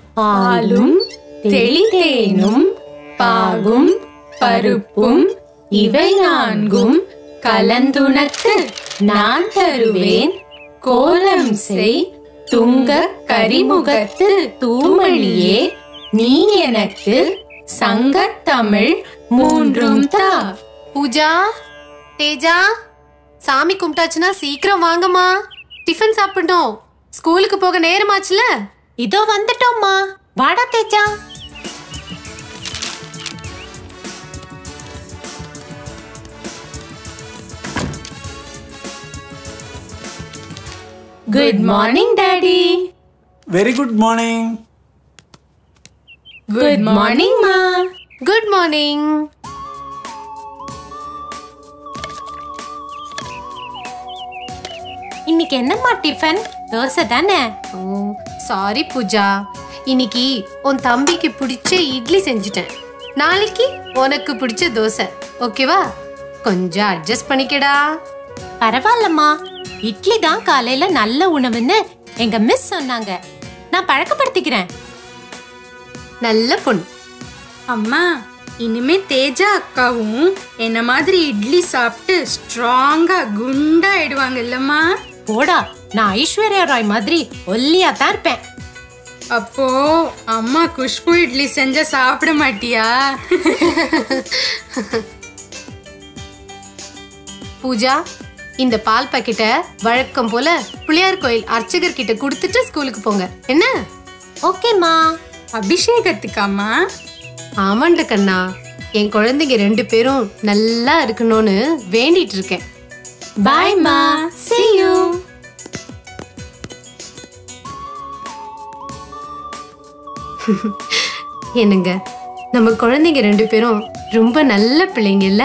பாலும் தெளித்தேனும் பாகும் பருப்பும் இவை நான்கும் கலந்துனக்கு நான் தருவேன் கோலம் செய் துங்க கரிமுகத்து தூமணியே நீ எனக்கு சங்கத்தமிழ் மூன்றும் தா பூஜா தேஜா சாமி கும்பிட்டாச்சுன்னா சீக்கிரம் வாங்கம்மா டிஃபன் சாப்பிடணும் ஸ்கூலுக்கு போக நேரமாச்சுல இதோ வந்துட்டோம்மா வாடா Teja good morning daddy very good morning good morning மா குட் மார்னிங் இன்னைக்கு என்னம்மா டிஃபன் தோசை தானே சாரி பூஜா இன்னைக்கு உன் தம்பிக்கு பிடிச்ச இட்லி செஞ்சுட்டேன் நாளைக்கு உனக்கு பிடிச்ச தோசை ஓகேவா கொஞ்சம் அட்ஜஸ்ட் பண்ணிக்கடா பரவாயில்லம்மா இட்லி தான் காலையில நல்ல உணவுன்னு எங்க மிஸ் சொன்னாங்க நான் பழக்கப்படுத்திக்கிறேன் நல்ல பொண்ணு அம்மா இனிமே தேஜா அக்காவும் என்ன மாதிரி இட்லி சாப்பிட்டு ஸ்ட்ராங்கா குண்டா ஆயிடுவாங்க இல்லம்மா போடா நான் ஐஸ்வர்யா ராய் மாதிரி ஒல்லியா தான் இருப்பேன் அப்போ அம்மா குஷ்பு இட்லி செஞ்சா சாப்பிட மாட்டியா பூஜா இந்த பால் பாக்கெட்டை வழக்கம் போல பிள்ளையார் கோயில் அர்ச்சகர் கிட்ட கொடுத்துட்டு ஸ்கூலுக்கு போங்க என்ன ஓகேம்மா அபிஷேகத்துக்காம்மா ஆமாண்ட கண்ணா என் குழந்தைங்க ரெண்டு பேரும் நல்லா இருக்கணும்னு வேண்டிட்டு இருக்கேன் பாய்மா see you என்னங்க நம்ம குழந்தைங்க ரெண்டு பேரும் ரொம்ப நல்ல பிள்ளைங்க இல்ல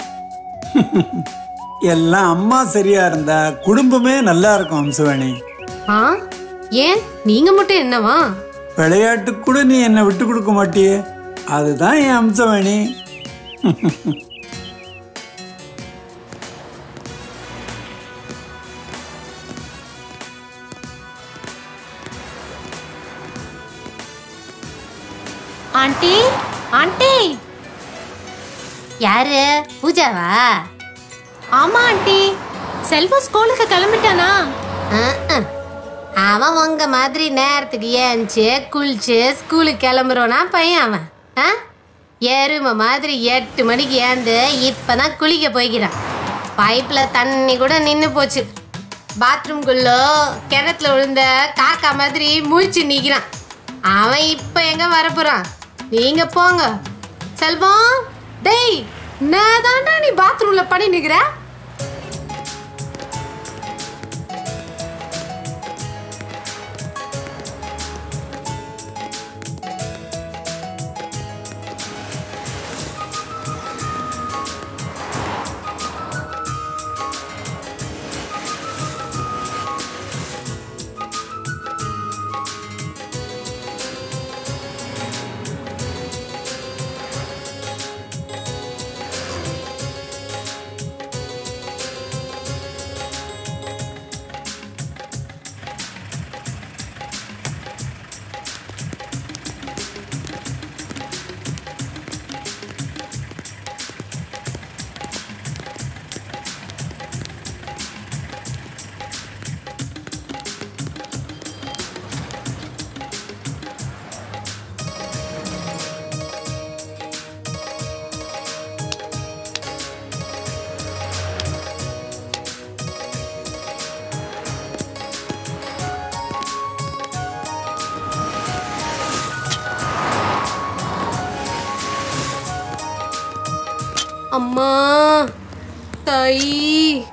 எல்லாம் அம்மா சரியா இருந்தா குடும்பமே நல்லா இருக்கும் அம்சவேணி ஆ ஏன் நீங்க மட்டும் என்னவா விளையாட்டுக்கு கூட நீ என்னை விட்டு கொடுக்க மாட்டியே அதுதான் என் அம்சவேணி ஆண்டி ஆண்டி யாரு பூஜாவா ஆமா ஆண்டி செல்வம் ஸ்கூலுக்கு கிளம்பிட்டானா அவன் உங்க மாதிரி நேரத்துக்கு ஏஞ்சி குளிச்சு ஸ்கூலுக்கு கிளம்புறோனா பையன் அவன் ஆ? எருமை மாதிரி எட்டு மணிக்கு ஏந்து இப்பதான் குளிக்க போய்க்கிறான் பைப்ல தண்ணி கூட நின்று போச்சு பாத்ரூம்குள்ள கிணத்துல விழுந்த காக்கா மாதிரி முழிச்சு நிக்கிறான் அவன் இப்ப எங்க வரப்போறான் நீங்க போங்க செல்வம் டேய் நான் தாண்டா நீ பாத்ரூம்ல பண்ணி நிக்கிற அம்மா தாயி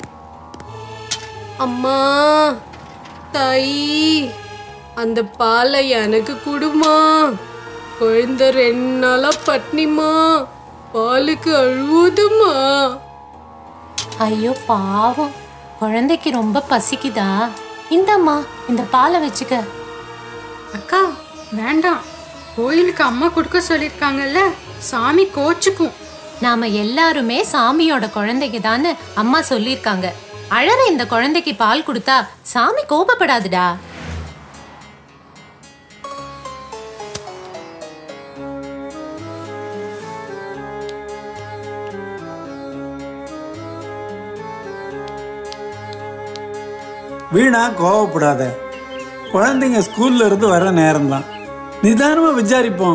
அம்மா தாயி அந்த பாலை எனக்கு கொடுமா குழந்தை ரெண்டு நாளா பட்னிமா பாலுக்கு அழுவுதுமா ஐயோ பாவம் குழந்தைக்கு ரொம்ப பசிக்குதா இந்தாம்மா இந்த பாலை வச்சுக்க அக்கா வேண்டாம் கோயிலுக்கு அம்மா கொடுக்க சொல்லிருக்காங்கல்ல சாமி கோச்சுக்கும் நாம எல்லாருமே சாமியோட குழந்தைங்க தான்னு அம்மா சொல்லிருக்காங்க அழற இந்த குழந்தைக்கு பால் கொடுத்தா சாமி கோபப்படாதுடா வீணா கோவப்படாத குழந்தைங்க ஸ்கூல்ல இருந்து வர நேரம்தான் நிதானமா விசாரிப்போம்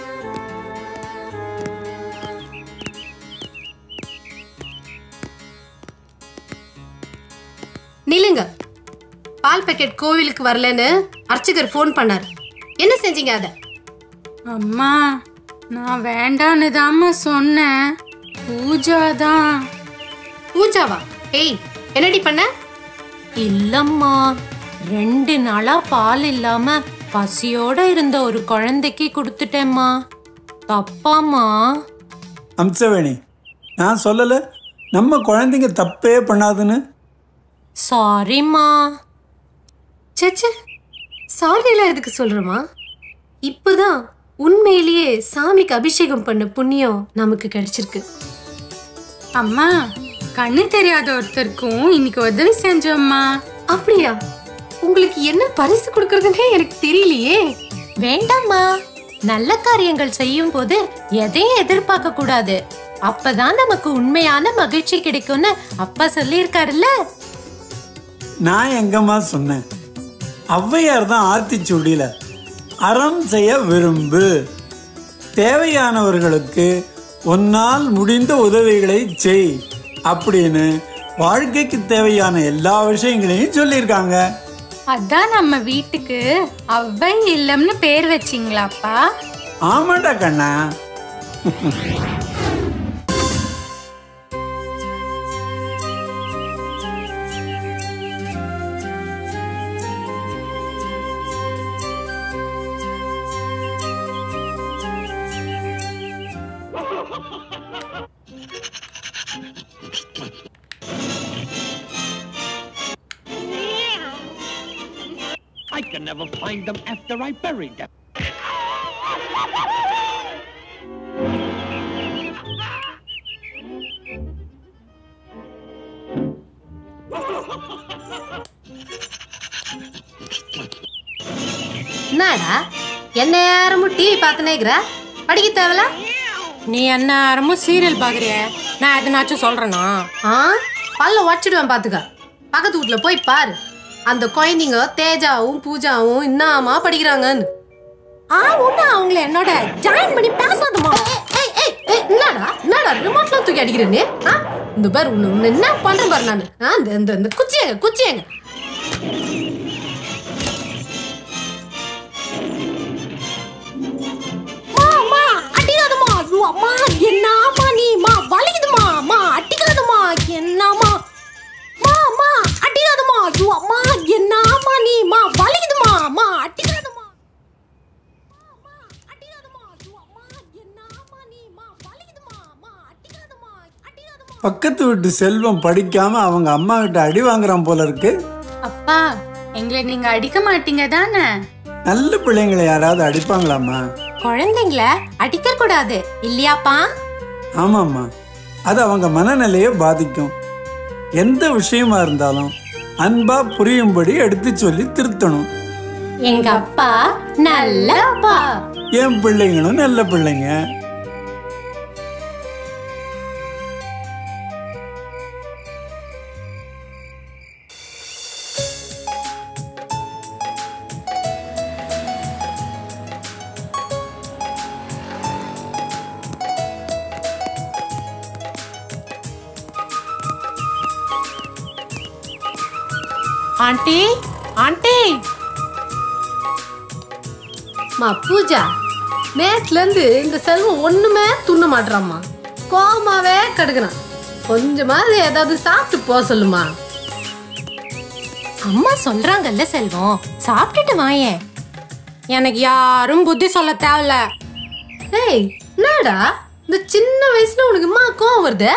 நில்லுங்க பால் பாக்கெட் கோவிலுக்கு வரலன்னு அர்ச்சகர் ஃபோன் பண்ணார் என்ன செஞ்சீங்க அதை அம்மா நான் வேண்டான்னு தாம்மா சொன்னேன் பூஜா தான் பூஜாவா ஏய் என்னடி பண்ண இல்லம்மா ரெண்டு நாளா பால் இல்லாம பசியோட இருந்த ஒரு குழந்தைக்கு கொடுத்துட்டேம்மா தப்பாம்மா அம்சவேணி நான் சொல்லல நம்ம குழந்தைங்க தப்பே பண்ணாதுன்னு சாரிம்மா சேச்சே சாரிலாம் எதுக்கு சொல்றோமா இப்பதான் உண்மையிலேயே சாமிக்கு அபிஷேகம் பண்ண புண்ணியம் நமக்கு கிடைச்சிருக்கு அம்மா கண்ணு தெரியாத ஒருத்தருக்கும் இன்னைக்கு உதவி செஞ்சோம்மா அப்படியா உங்களுக்கு என்ன பரிசு கொடுக்கறதுன்னே எனக்கு தெரியலையே வேண்டாம்மா நல்ல காரியங்கள் செய்யும் போது எதையும் எதிர்பார்க்க கூடாது அப்பதான் நமக்கு உண்மையான மகிழ்ச்சி கிடைக்கும்னு அப்பா சொல்லியிருக்காருல்ல நான் எங்கம்மா சொன்னேன் ஔவையார் தான் ஆத்திச்சூடியில அறம் செய்ய விரும்பு தேவையானவர்களுக்கு உன்னால் முடிந்த உதவிகளை செய் அப்படின்னு வாழ்க்கைக்கு தேவையான எல்லா விஷயங்களையும் சொல்லியிருக்காங்க அதான் நம்ம வீட்டுக்கு அவ்வை இல்லம்னு பேர் வச்சிங்களாப்பா ஆமாடா கண்ணா I can never find them after I buried them. என்னடா என்ன நேரமும் டிவி பார்த்துனேங்கிற படிக்க தேவையில்ல நீ என்ன நேரமும் சீரியல் பாக்குறிய நான் எதனாச்சும் சொல்றேனா ஆ பல்ல உடச்சிடுவேன் பார்த்துக்க பக்கத்து வீட்ல போய் பாரு அந்த குழந்தைங்க தேஜாவும் பூஜாவும் என்னமா படிக்கிறாங்கன்னு ஆ ஒண்ணு அவங்கள என்னோட ஜாயின் பண்ணி பேசாதமா ஏய், ஏய், ஏய், என்னடா என்னடா ரிமோட்லாம் தூக்கி அடிக்கிறேன்னு ஆ இந்த பாரு உன்னை உன்னை என்ன பண்றேன் பாரு நான் ஆ இந்த இந்த இந்த குச்சியங்க குச்சியங்க அம்மா அடிக்காதம்மா ஐயோ அம்மா என்னம்மா நீ மா வலிக்குதுமா அம்மா அடிக்காதம்மா என்னம்மா மா அம்மா அடிக்காதம்மா ஐயோ அம்மா என்னம்மா நீ மா வலிக்குதுமா அம்மா அடிக்காதம்மா அம்மா, அடிக்காதம்மா. ஐயோ, அம்மா, என்னம்மா நீ? மா, வலிக்குதுமா. அம்மா, அடிக்காதம்மா. அடிக்காதம்மா. பக்கத்து வீட்டு செல்வம் படிக்காம அவங்க அம்மா கிட்ட அடி வாங்குறான் போல இருக்கு அப்பா எங்களை நீங்க அடிக்க மாட்டீங்க தானே நல்ல பிள்ளைங்களை யாராவது அடிப்பாங்களாம்மா குழந்தைங்கள அடிக்க கூடாது இல்லையாப்பா ஆமாம்மா அது அவங்க மனநிலையை பாதிக்கும் எந்த விஷயமா இருந்தாலும் அன்பா புரியும்படி எடுத்து சொல்லி திருத்தணும் எங்க அப்பா நல்ல அப்பா என் பிள்ளைங்களும் நல்ல பிள்ளைங்க ஆண்டி ஆண்டி மா பூஜா நேத்துல இருந்து இந்த செல்வம் ஒண்ணுமே துண்ண மாட்றாம்மா கோமாவே கடுக்குறான் கொஞ்சமாவது ஏதாவது சாப்பிட்டு போக சொல்லுமா அம்மா சொல்றாங்கல்ல செல்வம் சாப்பிட்டுட்டு வாயேன் எனக்கு யாரும் புத்தி சொல்ல தேவையில்ல ஏய் என்னடா இந்த சின்ன வயசுல உனக்கு அம்மா கோவம் வருது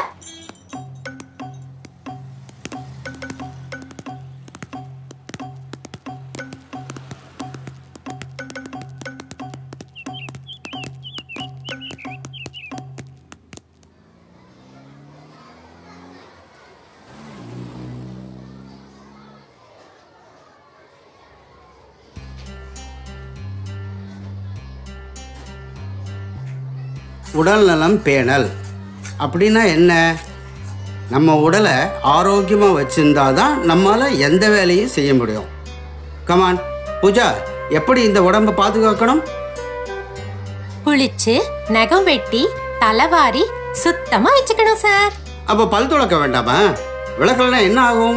உடல் நலம் பேணல் அப்படின்னா என்ன நம்ம உடலை ஆரோக்கியமாக வச்சிருந்தா தான் நம்மளால் எந்த வேலையும் செய்ய முடியும் கமான் பூஜா எப்படி இந்த உடம்பை பாதுகாக்கணும் குளிச்சு நகம் வெட்டி தலைவாரி சுத்தமா வச்சுக்கணும் சார் அப்போ பல் துளக்க வேண்டாமா விளக்கலனா என்ன ஆகும்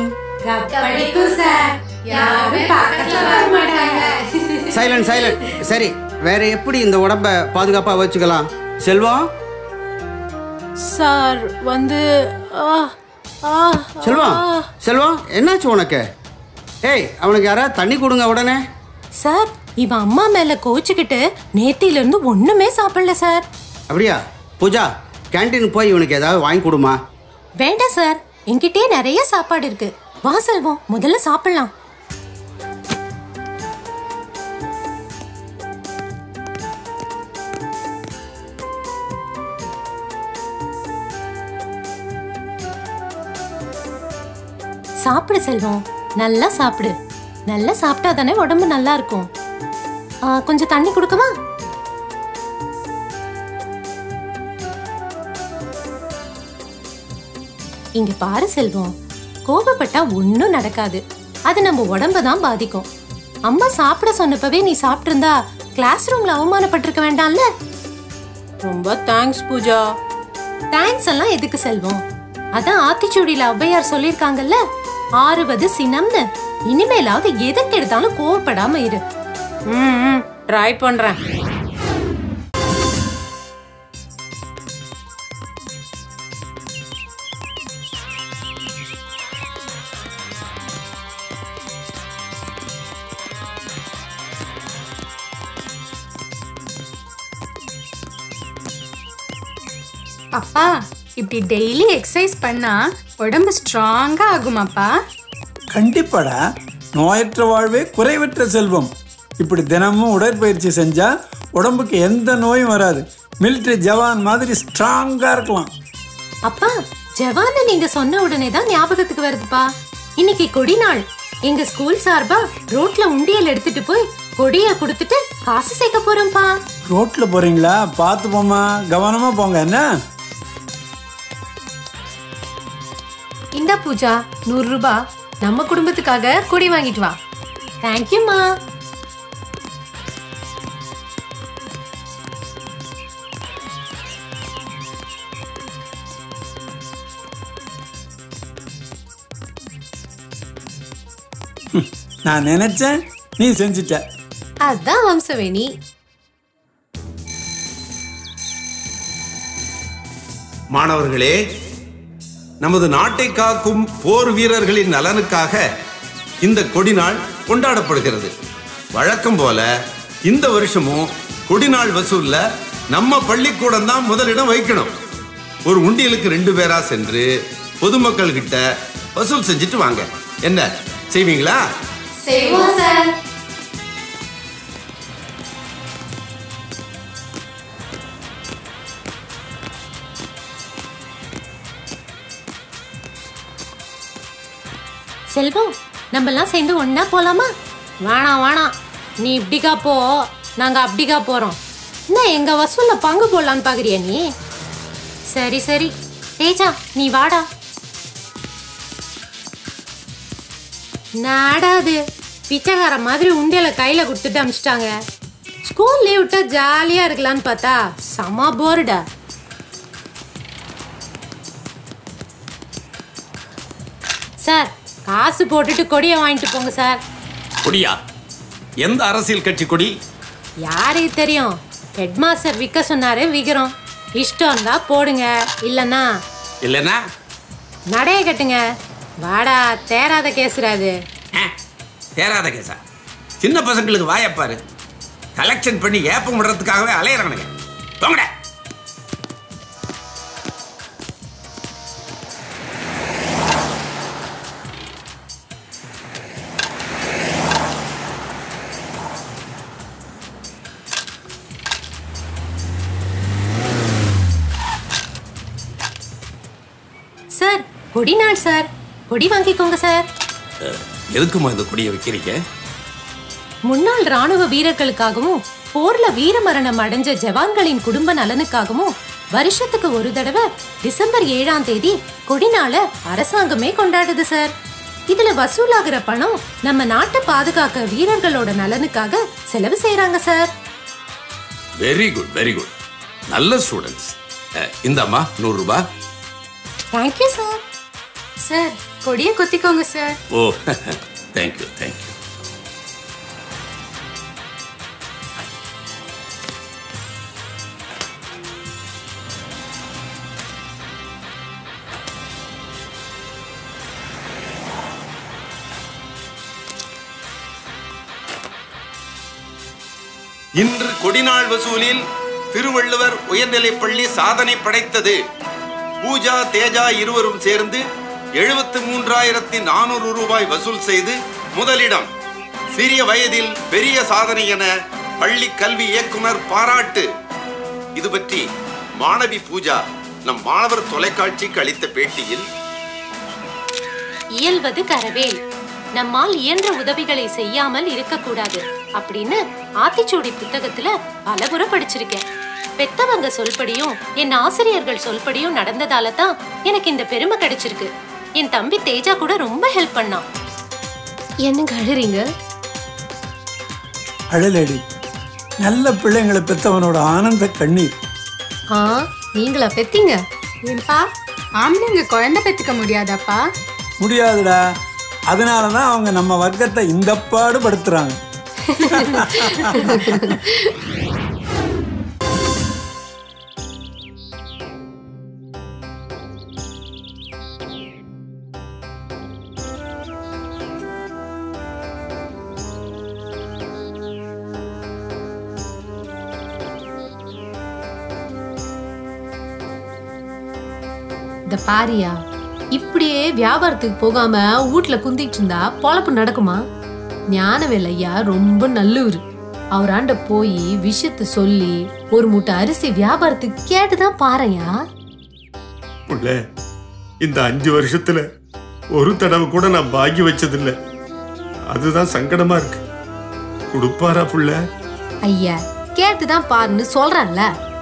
சைலண்ட் சைலண்ட் சரி வேற எப்படி இந்த உடம்பை பாதுகாப்பாக வச்சுக்கலாம் செல்வம் சார் வந்து ஆ, ஆ, செல்வம் செல்வம் என்னாச்சு உனக்கு ஏய் அவனுக்கு யாராவது தண்ணி கொடுங்க உடனே சார் இவன் அம்மா மேல கோச்சுக்கிட்டு நேத்தில இருந்து ஒண்ணுமே சாப்பிடல சார் அப்படியா பூஜா கேண்டீனுக்கு போய் இவனுக்கு ஏதாவது வாங்கி கொடுமா வேண்டாம் சார் என்கிட்டயே நிறைய சாப்பாடு இருக்கு வா செல்வம் முதல்ல சாப்பிடலாம் சாப்பிடு செல்வம் நல்லா சாப்பிடு நல்லா சாப்பிட்டா தானே உடம்பு நல்லா இருக்கும் ஆ, கொஞ்சம் தண்ணி கொடுக்கவா இங்க பாரு செல்வம் கோபப்பட்டா ஒன்னும் நடக்காது அது நம்ம உடம்ப தான் பாதிக்கும் அம்மா சாப்பிட சொன்னப்பவே நீ சாப்பிட்டிருந்தா கிளாஸ் ரூம்ல அவமானப்பட்டிருக்க வேண்டாம்ல ரொம்ப தேங்க்ஸ் பூஜா தேங்க்ஸ் எல்லாம் எதுக்கு செல்வம் அதான் ஆத்திச்சூடியில ஔவையார் சொல்லிருக்காங்கல்ல ஆறுவது சினம்னு இனிமேலாவது எதுக்கு எடுத்தாலும் கோவப்படாம இரு ம் ட்ரை பண்றேன் அப்பா இப்படி டெய்லி எக்ஸசைஸ் பண்ணா உடம்பு ஸ்ட்ராங்கா ஆகுமாப்பா கண்டிப்பாடா நோயற்ற வாழ்வே குறைவற்ற செல்வம் இப்படி தினமும் உடற்பயிற்சி செஞ்சா உடம்புக்கு எந்த நோயும் வராது மிலிட்டரி ஜவான் மாதிரி ஸ்ட்ராங்கா இருக்கலாம் அப்பா ஜவான்னு நீங்க சொன்ன உடனே தான் ஞாபகத்துக்கு வருதுப்பா இன்னைக்கு கொடி நாள் எங்க ஸ்கூல் சார்பா ரோட்ல உண்டியல் எடுத்துட்டு போய் கொடிய கொடுத்துட்டு காசு சேர்க்க போறோம்ப்பா ரோட்ல போறீங்களா பார்த்து போமா கவனமா போங்க என்ன இந்த பூஜா நூறு ரூபாய் நம்ம குடும்பத்துக்காக கொடி வாங்கிட்டு வா தேங்க்யூம்மா நான் நினைச்சேன் நீ செஞ்சுட்ட அதான் வம்சவேணி மாணவர்களே நமது நாட்டை காக்கும் போர் வீரர்களின் நலனுக்காக இந்த கொடிநாள் கொண்டாடப்படுகிறது வழக்கம் போல இந்த வருஷமும் கொடிநாள் வசூல்ல நம்ம பள்ளிக்கூடம் தான் முதலிடம் வைக்கணும் ஒரு உண்டியலுக்கு ரெண்டு பேரா சென்று பொதுமக்கள் கிட்ட வசூல் செஞ்சுட்டு வாங்க என்ன செய்வீங்களா செய்வோம் சார் செல்வம் நம்ம எல்லாம் சேர்ந்து ஒண்ணா போலாமா வேணாம் வேணாம் நீ இப்படிக்கா போ நாங்க அப்படிக்கா போறோம் என்ன எங்க வசூல்ல பங்கு போடலான்னு பாக்குறியா நீ சரி சரி தேஜா நீ வாடா நாடாது பிச்சைக்கார மாதிரி உண்டியல கையில கொடுத்துட்டு அமிச்சிட்டாங்க ஸ்கூல் லீவ் விட்டா ஜாலியா இருக்கலாம்னு பார்த்தா செம போர்டா சார் காசு போட்டுட்டு கொடியை வாங்கிட்டு போங்க சார் கொடியா எந்த அரசியல் கட்சி கொடி யாருக்கு தெரியும் ஹெட் மாஸ்டர் விற்க சொன்னாரு விற்கிறோம் இஷ்டம் இருந்தா போடுங்க இல்லைன்னா இல்லைன்னா நடைய கட்டுங்க வாடா தேராத கேசுறாது ஆ, தேராத கேசா சின்ன பசங்களுக்கு வாயப்பாரு கலெக்ஷன் பண்ணி ஏப்பம் விடுறதுக்காகவே அலையிறானுங்க போங்கடா சார் கொடி நாள் சார் கொடி வாங்கிக்கோங்க சார் எதுக்குமா இந்த கொடியை வைக்கிறீங்க முன்னாள் ராணுவ வீரர்களுக்காகவும் போர்ல வீரமரணம் அடைஞ்ச ஜவான்களின் குடும்ப நலனுக்காகவும் வருஷத்துக்கு ஒரு தடவை டிசம்பர் ஏழாம் தேதி கொடிநாள அரசாங்கமே கொண்டாடுது சார் இதுல வசூலாகிற பணம் நம்ம நாட்டை பாதுகாக்க வீரர்களோட நலனுக்காக செலவு செய்யறாங்க sir very good very good நல்ல ஸ்டூடெண்ட்ஸ் இந்தாம்மா நூறு ரூபாய் தேங்க்யூ சார் சார் கொடியை குத்திக்கோங்க சார் ஓ தேங்க்யூ தேங்க்யூ இன்று கொடிநாள் வசூலில் திருவள்ளுவர் உயர்நிலைப் பள்ளி சாதனை படைத்தது பூஜா தேஜா இருவரும் சேர்ந்து எழுபத்து மூன்றாயிரத்தி நானூறு ரூபாய் வசூல் செய்து முதலிடம் சிறிய வயதில் பெரிய சாதனை என பள்ளி கல்வி இயக்குனர் பாராட்டு இது பற்றி மாணவி பூஜா நம் மாணவர் தொலைக்காட்சிக்கு அளித்த பேட்டியில் இயல்வது கரவேல் நம்மால் இயன்ற உதவிகளை செய்யாமல் இருக்கக்கூடாது அப்படின்னு ஆத்திச்சூடி புத்தகத்துல பலமுறை படிச்சிருக்கேன் பெத்தவங்க சொல்படியும் என் ஆசிரியர்கள் சொல்படியும் நடந்ததால தான் எனக்கு இந்த பெருமை கிடைச்சிருக்கு என் தம்பி தேஜா கூட ரொம்ப ஹெல்ப் பண்ணான் என்னங்க அழுறீங்க அழலடி நல்ல பிள்ளைங்களை பெத்தவனோட ஆனந்த கண்ணீர் ஆ நீங்களா பெத்தீங்க ஏன்பா ஆம்பளைங்க குழந்தை பெத்துக்க முடியாதாப்பா முடியாதுடா அதனால தான் அவங்க நம்ம வர்க்கத்தை இந்த பாடு படுத்துறாங்க இந்த பாரியா இப்படியே வியாபாரத்துக்கு போகாம வீட்ல குந்திட்டு இருந்தா பொழப்பு நடக்குமா ஞானவேல் ஐயா ரொம்ப நல்லவர் அவராண்ட போய் விஷயத்த சொல்லி ஒரு மூட்டை அரிசி வியாபாரத்துக்கு கேட்டுதான் பாறையா புள்ள இந்த அஞ்சு வருஷத்துல ஒரு தடவை கூட நான் பாக்கி வச்சதில்ல அதுதான் சங்கடமா இருக்கு கொடுப்பாரா புள்ள ஐயா கேட்டுதான் பாருன்னு சொல்றேன்ல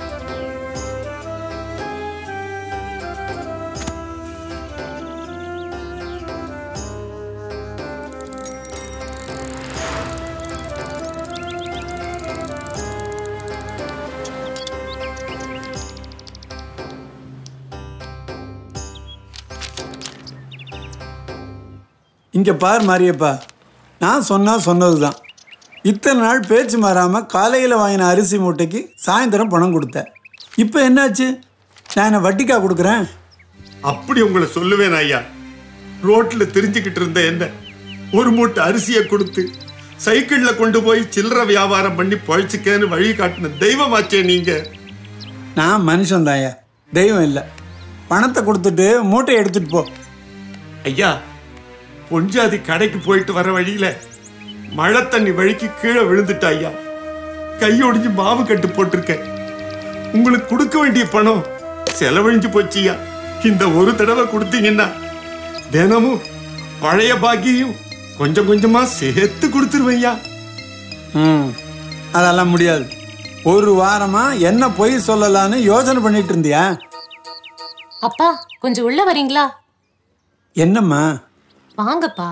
இங்க பார் மாரியப்பா நான் சொன்னா சொன்னதுதான் இத்தனை நாள் பேச்சு மாறாம காலையில் வாங்கின அரிசி மூட்டைக்கு சாயந்தரம் பணம் கொடுத்தேன் இப்போ என்னாச்சு நான் என்ன வட்டிக்கா கொடுக்குறேன் அப்படி உங்களை சொல்லுவேன் ஐயா ரோட்ல தெரிஞ்சுக்கிட்டு இருந்த என்ன ஒரு மூட்டை அரிசியை கொடுத்து சைக்கிள்ல கொண்டு போய் சில்லறை வியாபாரம் பண்ணி பழிச்சுக்கேன்னு வழி காட்டின தெய்வமாச்சே நீங்க நான் மனுஷன் தாயா தெய்வம் இல்லை பணத்தை கொடுத்துட்டு மூட்டையை எடுத்துட்டு போ ஐயா பொஞ்சாதி கடைக்கு போயிட்டு வர வழியில மழை தண்ணி வழிக்கு கீழே விழுந்துட்டா ஐயா கையொடிஞ்சு மாவு கட்டு போட்டிருக்கேன் உங்களுக்கு கொடுக்க வேண்டிய பணம் செலவழிஞ்சு போச்சியா இந்த ஒரு தடவை கொடுத்தீங்கன்னா தினமும் பழைய பாக்கியும் கொஞ்சம் கொஞ்சமா சேர்த்து கொடுத்துருவையா ம் அதெல்லாம் முடியாது ஒரு வாரமா என்ன பொய் சொல்லலான்னு யோசனை பண்ணிட்டு இருந்தியா அப்பா கொஞ்சம் உள்ள வரீங்களா என்னம்மா வாங்கப்பா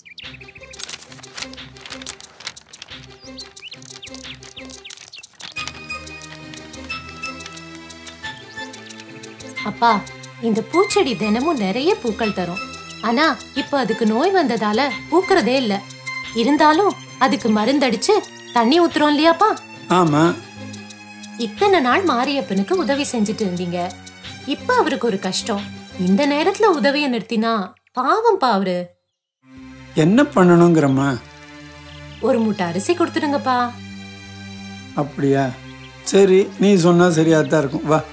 அப்பா இந்த பூச்செடி தினமும் நிறைய பூக்கள் தரும் ஆனா இப்ப அதுக்கு நோய் வந்ததால பூக்கறதே இல்ல இருந்தாலும் அதுக்கு மருந்தடிச்சு தண்ணி ஊத்துறோம் இல்லையாப்பா ஆமா இத்தனை நாள் மாரியப்பனுக்கு உதவி செஞ்சுட்டு இருந்தீங்க இப்ப அவருக்கு ஒரு கஷ்டம் இந்த நேரத்துல உதவிய நிறுத்தினா பாவம்ப்பா அவரு என்ன பண்ணணுங்கிறம்மா ஒரு மூட்டை அரிசி கொடுத்துடுங்கப்பா அப்படியா சரி நீ சொன்னா சரியா தான் இருக்கும் வா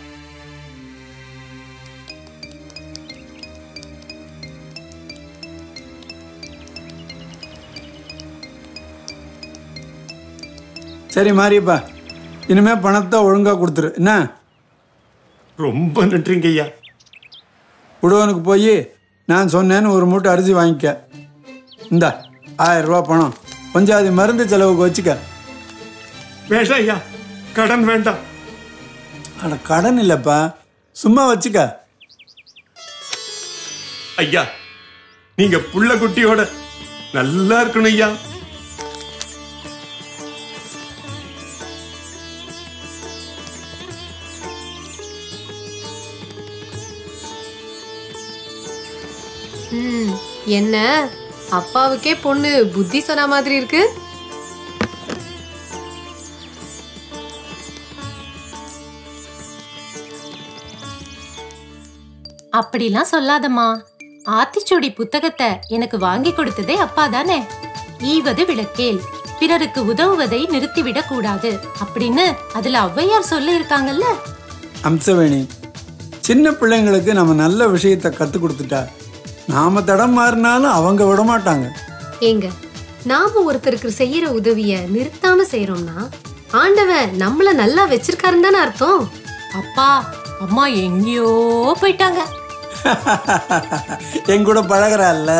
சரி மாரியப்பா இனிமே பணத்தை ஒழுங்கா கொடுத்துரு என்ன ரொம்ப நன்றிங்க ஐயா உடவனுக்கு போய் நான் சொன்னேன்னு ஒரு மூட்டை அரிசி வாங்கிக்க இந்தா ஆயிரம் ரூபா பணம் கொஞ்சம் அது மருந்து செலவுக்கு வச்சுக்க வேண்டாம் ஐயா கடன் வேண்டாம் அட கடன் இல்லைப்பா சும்மா வச்சுக்க ஐயா நீங்க புள்ள குட்டியோட நல்லா இருக்கணும் ஐயா ம் என்ன அப்பாவுக்கே பொண்ணு புத்தி சொன்ன மாதிரி இருக்கு அப்படிலாம் சொல்லாதம்மா ஆத்திச்சூடி புத்தகத்தை எனக்கு வாங்கி கொடுத்ததே அப்பா தானே ஈவது விளக்கேல் பிறருக்கு உதவுவதை நிறுத்திவிடக் கூடாது அப்படின்னு அதுல ஔவையார் சொல்லி இருக்காங்கல்ல அம்சவேணி சின்ன பிள்ளைங்களுக்கு நம்ம நல்ல விஷயத்தை கற்றுக் கொடுத்துட்டா நாம தடம் மாறினாலும் அவங்க விட மாட்டாங்க ஏங்க நாம ஒருத்தருக்கு செய்யற உதவிய நிறுத்தாம செய்யறோம்னா ஆண்டவன் நம்மள நல்லா வச்சிருக்காருன்னு தானே அர்த்தம் அப்பா அம்மா எங்கேயோ போயிட்டாங்க என் கூட பழகுறாள்ல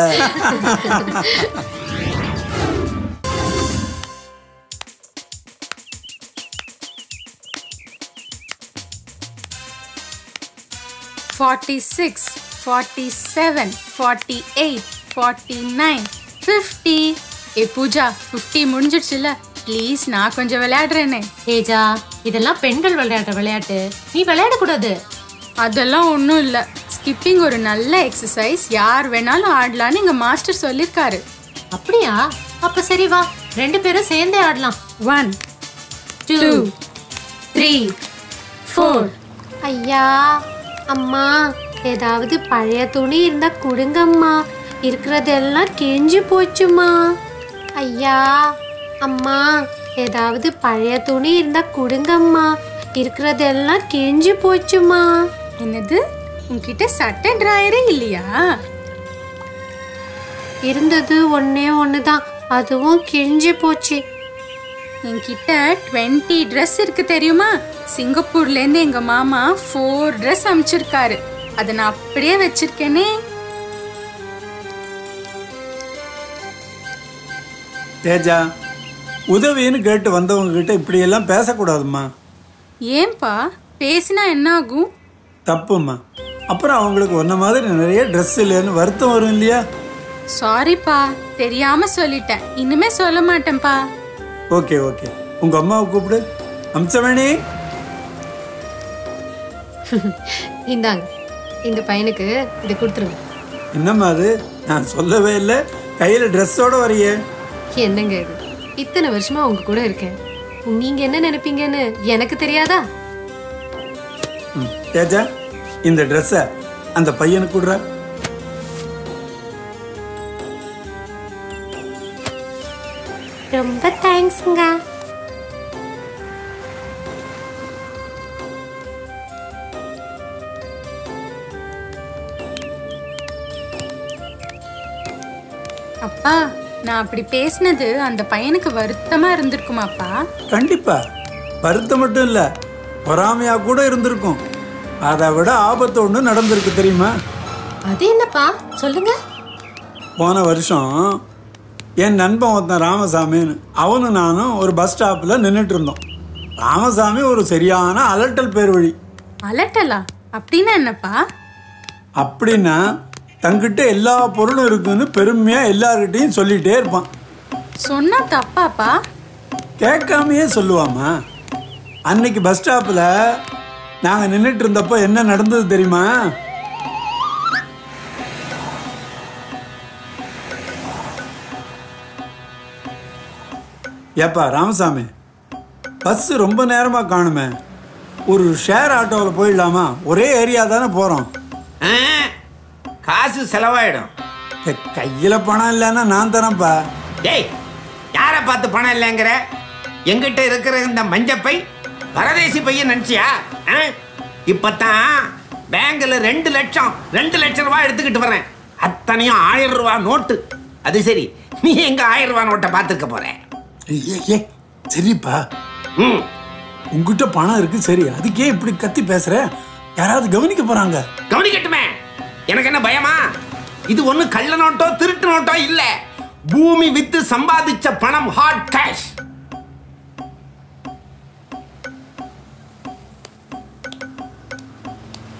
forty six forty seven forty eight forty nine fifty ஏ பூஜா ஃபிஃப்டி முடிஞ்சிடுச்சுல ப்ளீஸ் நான் கொஞ்சம் விளையாடுறேனே ஏஜா இதெல்லாம் பெண்கள் விளையாடுற விளையாட்டு நீ விளையாடக்கூடாது அதெல்லாம் ஒன்றும் இல்லை ஸ்கிப்பிங் ஒரு நல்ல எக்ஸசைஸ் யார் வேணாலும் ஆடலான்னு எங்கள் மாஸ்டர் சொல்லியிருக்காரு அப்படியா அப்ப சரி வா ரெண்டு பேரும் சேர்ந்தே ஆடலாம் one two two three four ஐயா அம்மா ஏதாவது பழைய துணி இருந்தா கொடுங்கம்மா இருக்கிறதெல்லாம் கிழிஞ்சு போச்சுமா ஐயா அம்மா ஏதாவது பழைய துணி இருந்தா கொடுங்கம்மா இருக்கிறதெல்லாம் கிழிஞ்சு போச்சுமா என்னது உன்கிட்ட சட்டை டிராயரே இல்லையா இருந்தது ஒன்னே ஒன்று தான் அதுவும் கிழிஞ்சு போச்சு என்கிட்ட டுவெண்ட்டி ட்ரெஸ் இருக்கு தெரியுமா சிங்கப்பூர்லேருந்து எங்கள் மாமா ஃபோர் ட்ரெஸ் அனுப்பிச்சிருக்காரு அதை நான் அப்படியே வச்சிருக்கேனே தேஜா உதவின்னு கேட்டு வந்தவங்க கிட்ட இப்படியெல்லாம் பேசக்கூடாதும்மா ஏன்பா பேசினா என்ன ஆகும் தப்பும்மா அப்புறம் அவங்களுக்கு ஒன்ன மாதிரி நிறைய ட்ரெஸ் இல்லைன்னு வருத்தம் வரும் இல்லையா சாரிப்பா தெரியாம சொல்லிட்டேன் இனிமே சொல்ல மாட்டேன்ப்பா ஓகே ஓகே உங்க அம்மாவை கூப்பிடு அம்சவேணி இந்தாங்க இந்த பையனுக்கு இதை கொடுத்துருங்க என்னம்மா அது நான் சொல்லவே இல்லை கையில் ட்ரெஸ்ஸோட வரையே என்னங்க இது இத்தனை வருஷமா உங்க கூட இருக்கேன் நீங்க என்ன நினைப்பீங்கன்னு எனக்கு தெரியாதா ம், தேஜா இந்த ட்ரெஸ்ஸை அந்த பையனுக்கு கொடுற ரொம்ப தேங்க்ஸ்ங்க அப்பா நான் அப்படி பேசினது அந்த பையனுக்கு வருத்தமா இருந்திருக்குமாப்பா கண்டிப்பா வருத்தம் மட்டும் இல்லை பொறாமையா கூட இருந்திருக்கும் அதை விட ஆபத்து ஒன்று நடந்திருக்கு தெரியுமா அது என்னப்பா சொல்லுங்க போன வருஷம் என் நண்பன் ஒருத்தன் ராமசாமின்னு அவனும் நானும் ஒரு பஸ் ஸ்டாப்பில் நின்றுட்டு இருந்தோம் ராமசாமி ஒரு சரியான அலட்டல் பேர் வழி அலட்டலா அப்படின்னா என்னப்பா அப்படின்னா தங்கிட்ட எல்லா பொருளும் இருக்குன்னு பெருமையாக எல்லார்கிட்டையும் சொல்லிகிட்டே இருப்பான் சொன்னா தப்பாப்பா கேட்காமையே சொல்லுவாமா அன்னைக்கு பஸ் ஸ்டாப்பில் நாங்கள் நின்றுட்டு இருந்தப்போ என்ன நடந்தது தெரியுமா ஏப்பா ராமசாமி பஸ் ரொம்ப நேரமாக காணுமே ஒரு ஷேர் ஆட்டோவில் போயிடலாமா ஒரே ஏரியா தானே போகிறோம் ஆ, காசு செலவாயிடும் கையில் பணம் இல்லைன்னா நான் தரேன்ப்பா டேய் யாரை பார்த்து பணம் இல்லைங்கிற எங்கிட்ட இருக்கிற இந்த மஞ்சப்பை பரதேசி பையன் நினைச்சியா ஆ? இப்பதான் பேங்க்ல ரெண்டு லட்சம் ரெண்டு லட்சம் ரூபாய் எடுத்துக்கிட்டு வரேன் அத்தனையும் ஆயிரம் ரூபாய் நோட்டு அது சரி நீ எங்க ஆயிரம் ரூபாய் நோட்டை பார்த்துக்க போற ஏ ஏ சரிப்பா ம் உங்ககிட்ட பணம் இருக்கு சரி அதுக்கே இப்படி கத்தி பேசுற யாராவது கவனிக்க போறாங்க கவனிக்கட்டுமே எனக்கு என்ன பயமா இது ஒண்ணு கள்ள நோட்டோ திருட்டு நோட்டோ இல்ல பூமி வித்து சம்பாதிச்ச பணம் ஹாட் கேஷ்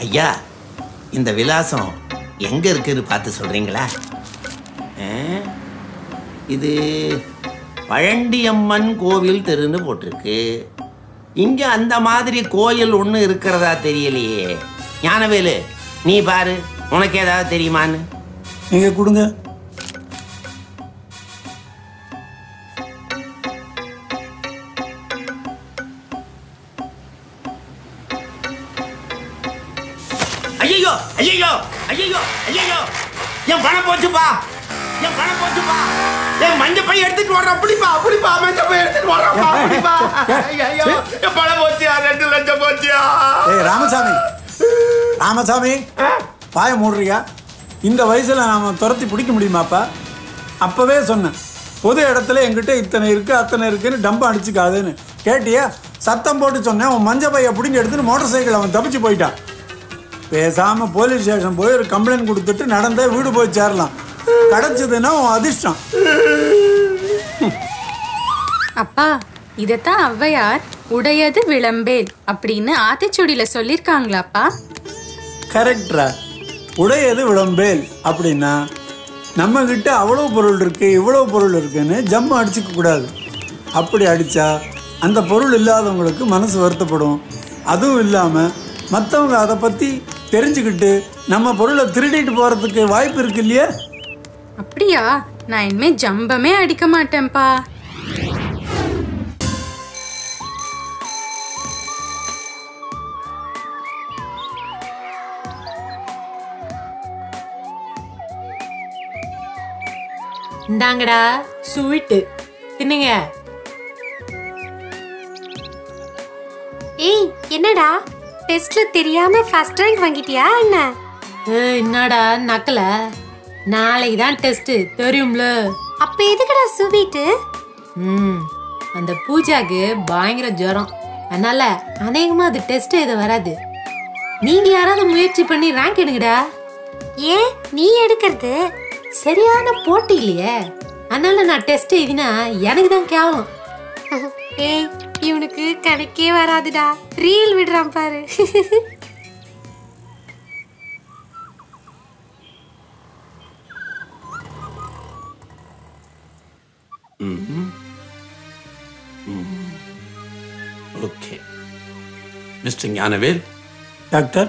ஐயா இந்த விலாசம் எங்க இருக்குன்னு பார்த்து சொல்றீங்களா ஆ? இது பழண்டியம்மன் கோவில் தெருன்னு போட்டிருக்கு இங்க அந்த மாதிரி கோயில் ஒண்ணு இருக்கிறதா தெரியலையே ஞானவேலு நீ பாரு உனக்கு ஏதாவது தெரியுமான்னு நீங்க கொடுங்க ஐயோ ஐயோ ஐயோ ஐயோ என் பணம் போச்சுப்பா என் பணம் போச்சுப்பா என் மஞ்ச பை எடுத்துட்டு வர்றேன் அப்படிப்பா அப்படிப்பா மஞ்ச பை எடுத்துட்டு வர்றேன்ப்பா அப்படிப்பா ஐயோ என் பணம் போச்சியா ரெண்டு லட்சம் போச்சியா ஏய் ராமசாமி ராமசாமி பாய மூடுறியா இந்த வயசுல நாம துரத்தி பிடிக்க முடியுமாப்பா அப்பவே சொன்னேன் பொது இடத்துல என்கிட்ட இத்தனை இருக்கு அத்தனை இருக்குன்னு டம்பம் அடிச்சுக்காதுன்னு கேட்டியா சத்தம் போட்டு சொன்னேன் உன் மஞ்ச பைய பிடிங்க எடுத்துட்டு மோட்டார் சைக்கிள் அவன் தப்பிச்சு போயிட்டான் பேசாம போலீஸ் ஸ்டேஷன் போய் ஒரு கம்ப்ளைண்ட் கொடுத்துட்டு நடந்தே வீடு போய் சேரலாம் கிடைச்சதுன்னா உன் அதிர்ஷ்டம் அப்பா இதைத்தான் ஔவையார் உடையது விளம்பேல் அப்படின்னு ஆத்திச்சூடியில சொல்லிருக்காங்களாப்பா கரெக்டரா உடையது விளம்பேல் அப்படின்னா நம்ம கிட்ட அவ்வளோ பொருள் இருக்கு இவ்வளோ பொருள் இருக்குன்னு ஜம்மு அடிச்சுக்க கூடாது அப்படி அடிச்சா அந்த பொருள் இல்லாதவங்களுக்கு மனசு வருத்தப்படும் அதுவும் இல்லாமல் மற்றவங்க அதை பற்றி தெரிஞ்சுக்கிட்டு நம்ம பொருளை திருடிட்டு போகிறதுக்கு வாய்ப்பு இருக்கு இல்லையா அப்படியா நான் இனிமே ஜம்பமே அடிக்க மாட்டேன்ப்பா இந்தாங்கடா ஸ்வீட்டு தின்னுங்க ஏய் என்னடா டெஸ்ட்ல தெரியாம ஃபர்ஸ்ட் ரேங்க் வாங்கிட்டியா என்ன ஏய், என்னடா நக்கல நாளைக்கு தான் டெஸ்ட் தெரியும்ல அப்ப எதுக்குடா ஸ்வீட்டு ம் அந்த பூஜாக்கு பயங்கர ஜுரம் அதனால அநேகமா அது டெஸ்ட் எது வராது நீங்க யாராவது முயற்சி பண்ணி ரேங்க் எடுங்கடா ஏன் நீ எடுக்கிறது சரியான போட்டி இல்லையே அதனால நான் டெஸ்ட் எழுதினா எனக்கு தான் கேவலம் ஏய் இவனுக்கு கணக்கே வராதுடா ரீல் விடுறான் பாரு ஓகே மிஸ்டர் ஞானவேல் டாக்டர்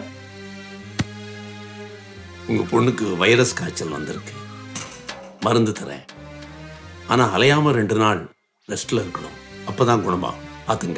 உங்க பொண்ணுக்கு வைரஸ் காய்ச்சல் வந்திருக்கு மருந்து தரேன் ஆனா அலையாம ரெண்டு நாள் ரெஸ்ட்ல இருக்கணும் அப்பதான் குணமாகும் பாத்துங்க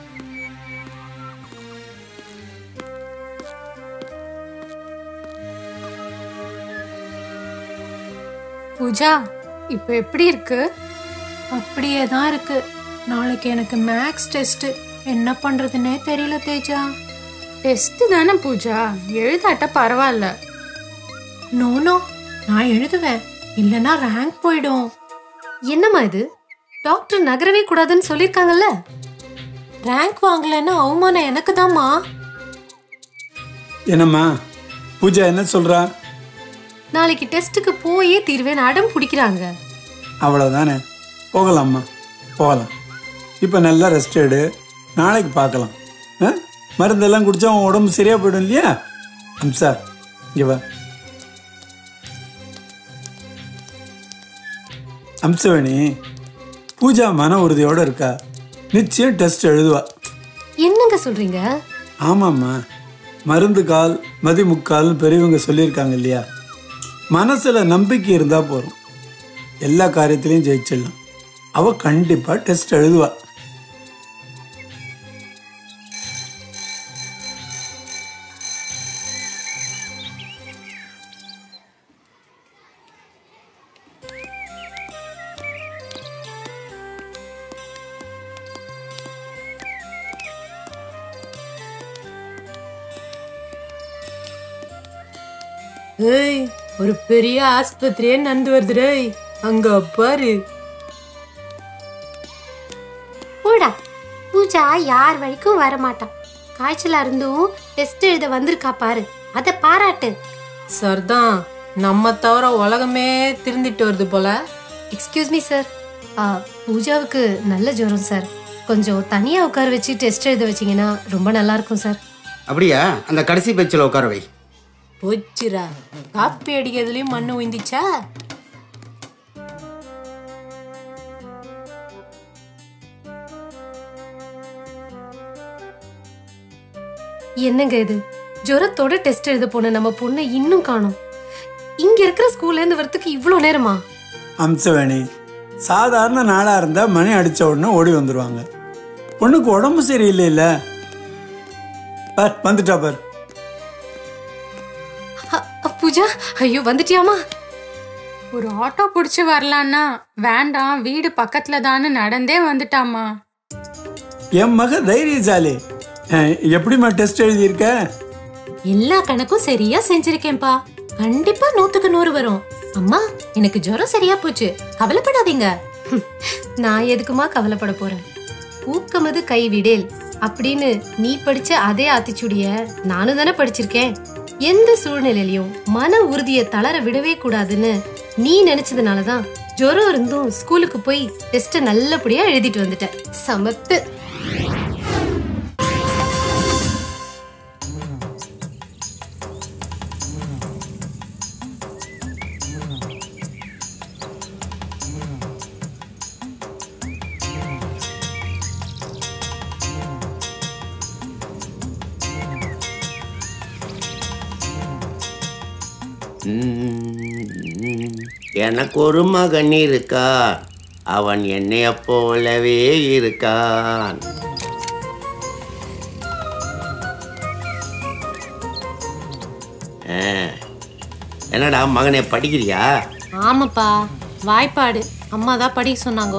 பூஜா இப்போ எப்படி இருக்கு அப்படியே தான் இருக்கு நாளைக்கு எனக்கு மேக்ஸ் டெஸ்ட் என்ன பண்றதுன்னே தெரியல தேஜா டெஸ்ட் தானே பூஜா எழுதாட்ட பரவாயில்ல நோ நோ நான் எழுதுவேன் இல்லனா ரேங்க் போயிடும் என்னம்மா இது டாக்டர் நகரவே கூடாதுன்னு சொல்லிருக்காங்கல்ல ரேங்க் வாங்கலைன்னா அவமானம் எனக்கு தான்மா என்னம்மா பூஜா என்ன சொல்றா நாளைக்கு டெஸ்ட்டுக்கு போயே தீர்வேன் அடம் பிடிக்கிறாங்க அவ்வளோதானே போகலாம்மா போகலாம் இப்போ நல்லா ரெஸ்ட் எடு நாளைக்கு பார்க்கலாம் ஆ மருந்தெல்லாம் குடிச்சா உன் உடம்பு சரியா போயிடும் இல்லையா அம்சா இங்கே வா அம்சவேணி பூஜா மன உறுதியோட இருக்கா நிச்சயம் டெஸ்ட் எழுதுவா என்னங்க சொல்றீங்க ஆமாம்மா மருந்து கால் மதிமுக்கால்னு பெரியவங்க சொல்லியிருக்காங்க இல்லையா மனசுல நம்பிக்கை இருந்தா போதும் எல்லா காரியத்திலையும் ஜெயிச்சிடலாம் அவ கண்டிப்பா டெஸ்ட் எழுதுவா ஏய் ஒரு பெரிய ஆஸ்பத்திரியே நந்து வருது டேய் அங்க பாரு போடா பூஜா யார் வழிக்கும் வர மாட்டான் காய்ச்சலா இருந்தும் டெஸ்ட் எழுத வந்திருக்கா பாரு அதை பாராட்டு சரிதான் நம்ம தவிர உலகமே திருந்திட்டு வருது போல எக்ஸ்கியூஸ் மீ சார் பூஜாவுக்கு நல்ல ஜுரம் சார் கொஞ்சம் தனியாக உட்கார வச்சு டெஸ்ட் எழுத வச்சிங்கன்னா ரொம்ப நல்லா இருக்கும் சார் அப்படியா அந்த கடைசி பெஞ்சில் உட்கார வை போச்சுரா காப்பி அடிக்கிறதுலயும் மண்ணு உந்திச்சா என்னங்க இது ஜுரத்தோட டெஸ்ட் எழுத போன நம்ம பொண்ணை இன்னும் காணோம் இங்க இருக்கிற ஸ்கூல்ல இருந்து வரதுக்கு இவ்வளோ நேரமா அம்சவேணி சாதாரண நாளாக இருந்தால் மணி அடித்த உடனே ஓடி வந்துடுவாங்க பொண்ணுக்கு உடம்பு சரியில்லை இல்லை பார் வந்துட்டா பார் அ- அ, பூஜா ஐயோ வந்துட்டியாமா ஒரு ஆட்டோ பிடிச்சி வரலான்னா வேண்டாம் வீடு பக்கத்துல தானே நடந்தே வந்துட்டாமா என் மக தைரியசாலி அஹ், எப்படிம்மா டெஸ்ட் எழுதியிருக்க எல்லா கணக்கும் சரியா செஞ்சிருக்கேன்பா கண்டிப்பா நூத்துக்கு நூறு வரும் அம்மா எனக்கு ஜுரம் சரியா போச்சு கவலைப்படாதீங்க ஹம், நான் எதுக்குமா கவலைப்பட போறேன் ஊக்கமது கைவிடேல் அப்படின்னு நீ படிச்ச அதே ஆத்திச்சுடிய நானும் தானே படிச்சிருக்கேன் எந்த சூழ்நிலையிலையும் மன உறுதியை தளர விடவே கூடாதுன்னு நீ நினைச்சதுனாலதான் ஜுரம் இருந்தும் ஸ்கூலுக்கு போய் டெஸ்ட நல்லபடியா எழுதிட்டு வந்துட்டேன் சமத்து ம், எனக்கு ஒரு மகன் இருக்கா அவன் என்னைய போலவே இருக்கான் ஆ, என்னடா மகனே படிக்கிறியா ஆமாப்பா வாய்ப்பாடு அம்மா தான் படிக்க சொன்னாங்க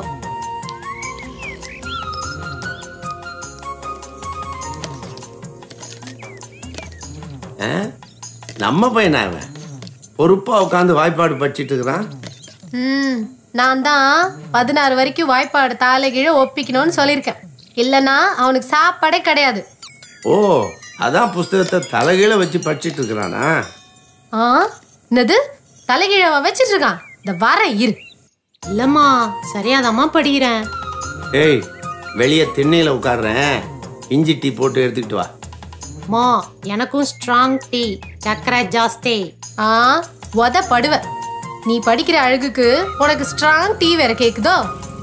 ஆ? நம்ம பையனா அவன் பொறுப்பா உட்காந்து வாய்ப்பாடு படிச்சிட்டு இருக்கிறான் ம் நான் தான் பதினாறு வரைக்கும் வாய்ப்பாடு தலைகீழ ஒப்பிக்கணும்னு சொல்லியிருக்கேன் இல்லைன்னா அவனுக்கு சாப்பாடே கிடையாது ஓ அதான் புஸ்தகத்தை தலைகீழ வச்சு படிச்சிட்டு இருக்கிறானா ஆ என்னது தலைகீழவா வச்சிட்டு இருக்கான் இந்த வர இரு இல்லம்மா சரியாதாம்மா படிக்கிறேன் ஏய் வெளியே திண்ணையில் உட்காடுறேன் இஞ்சி டீ போட்டு எடுத்துக்கிட்டு வா மா எனக்கும் ஸ்ட்ராங் டீ சக்கரை ஜாஸ்தி ஆ உத படுவ நீ படிக்கிற அழகுக்கு உனக்கு ஸ்ட்ராங் டீ வேற கேக்குதோ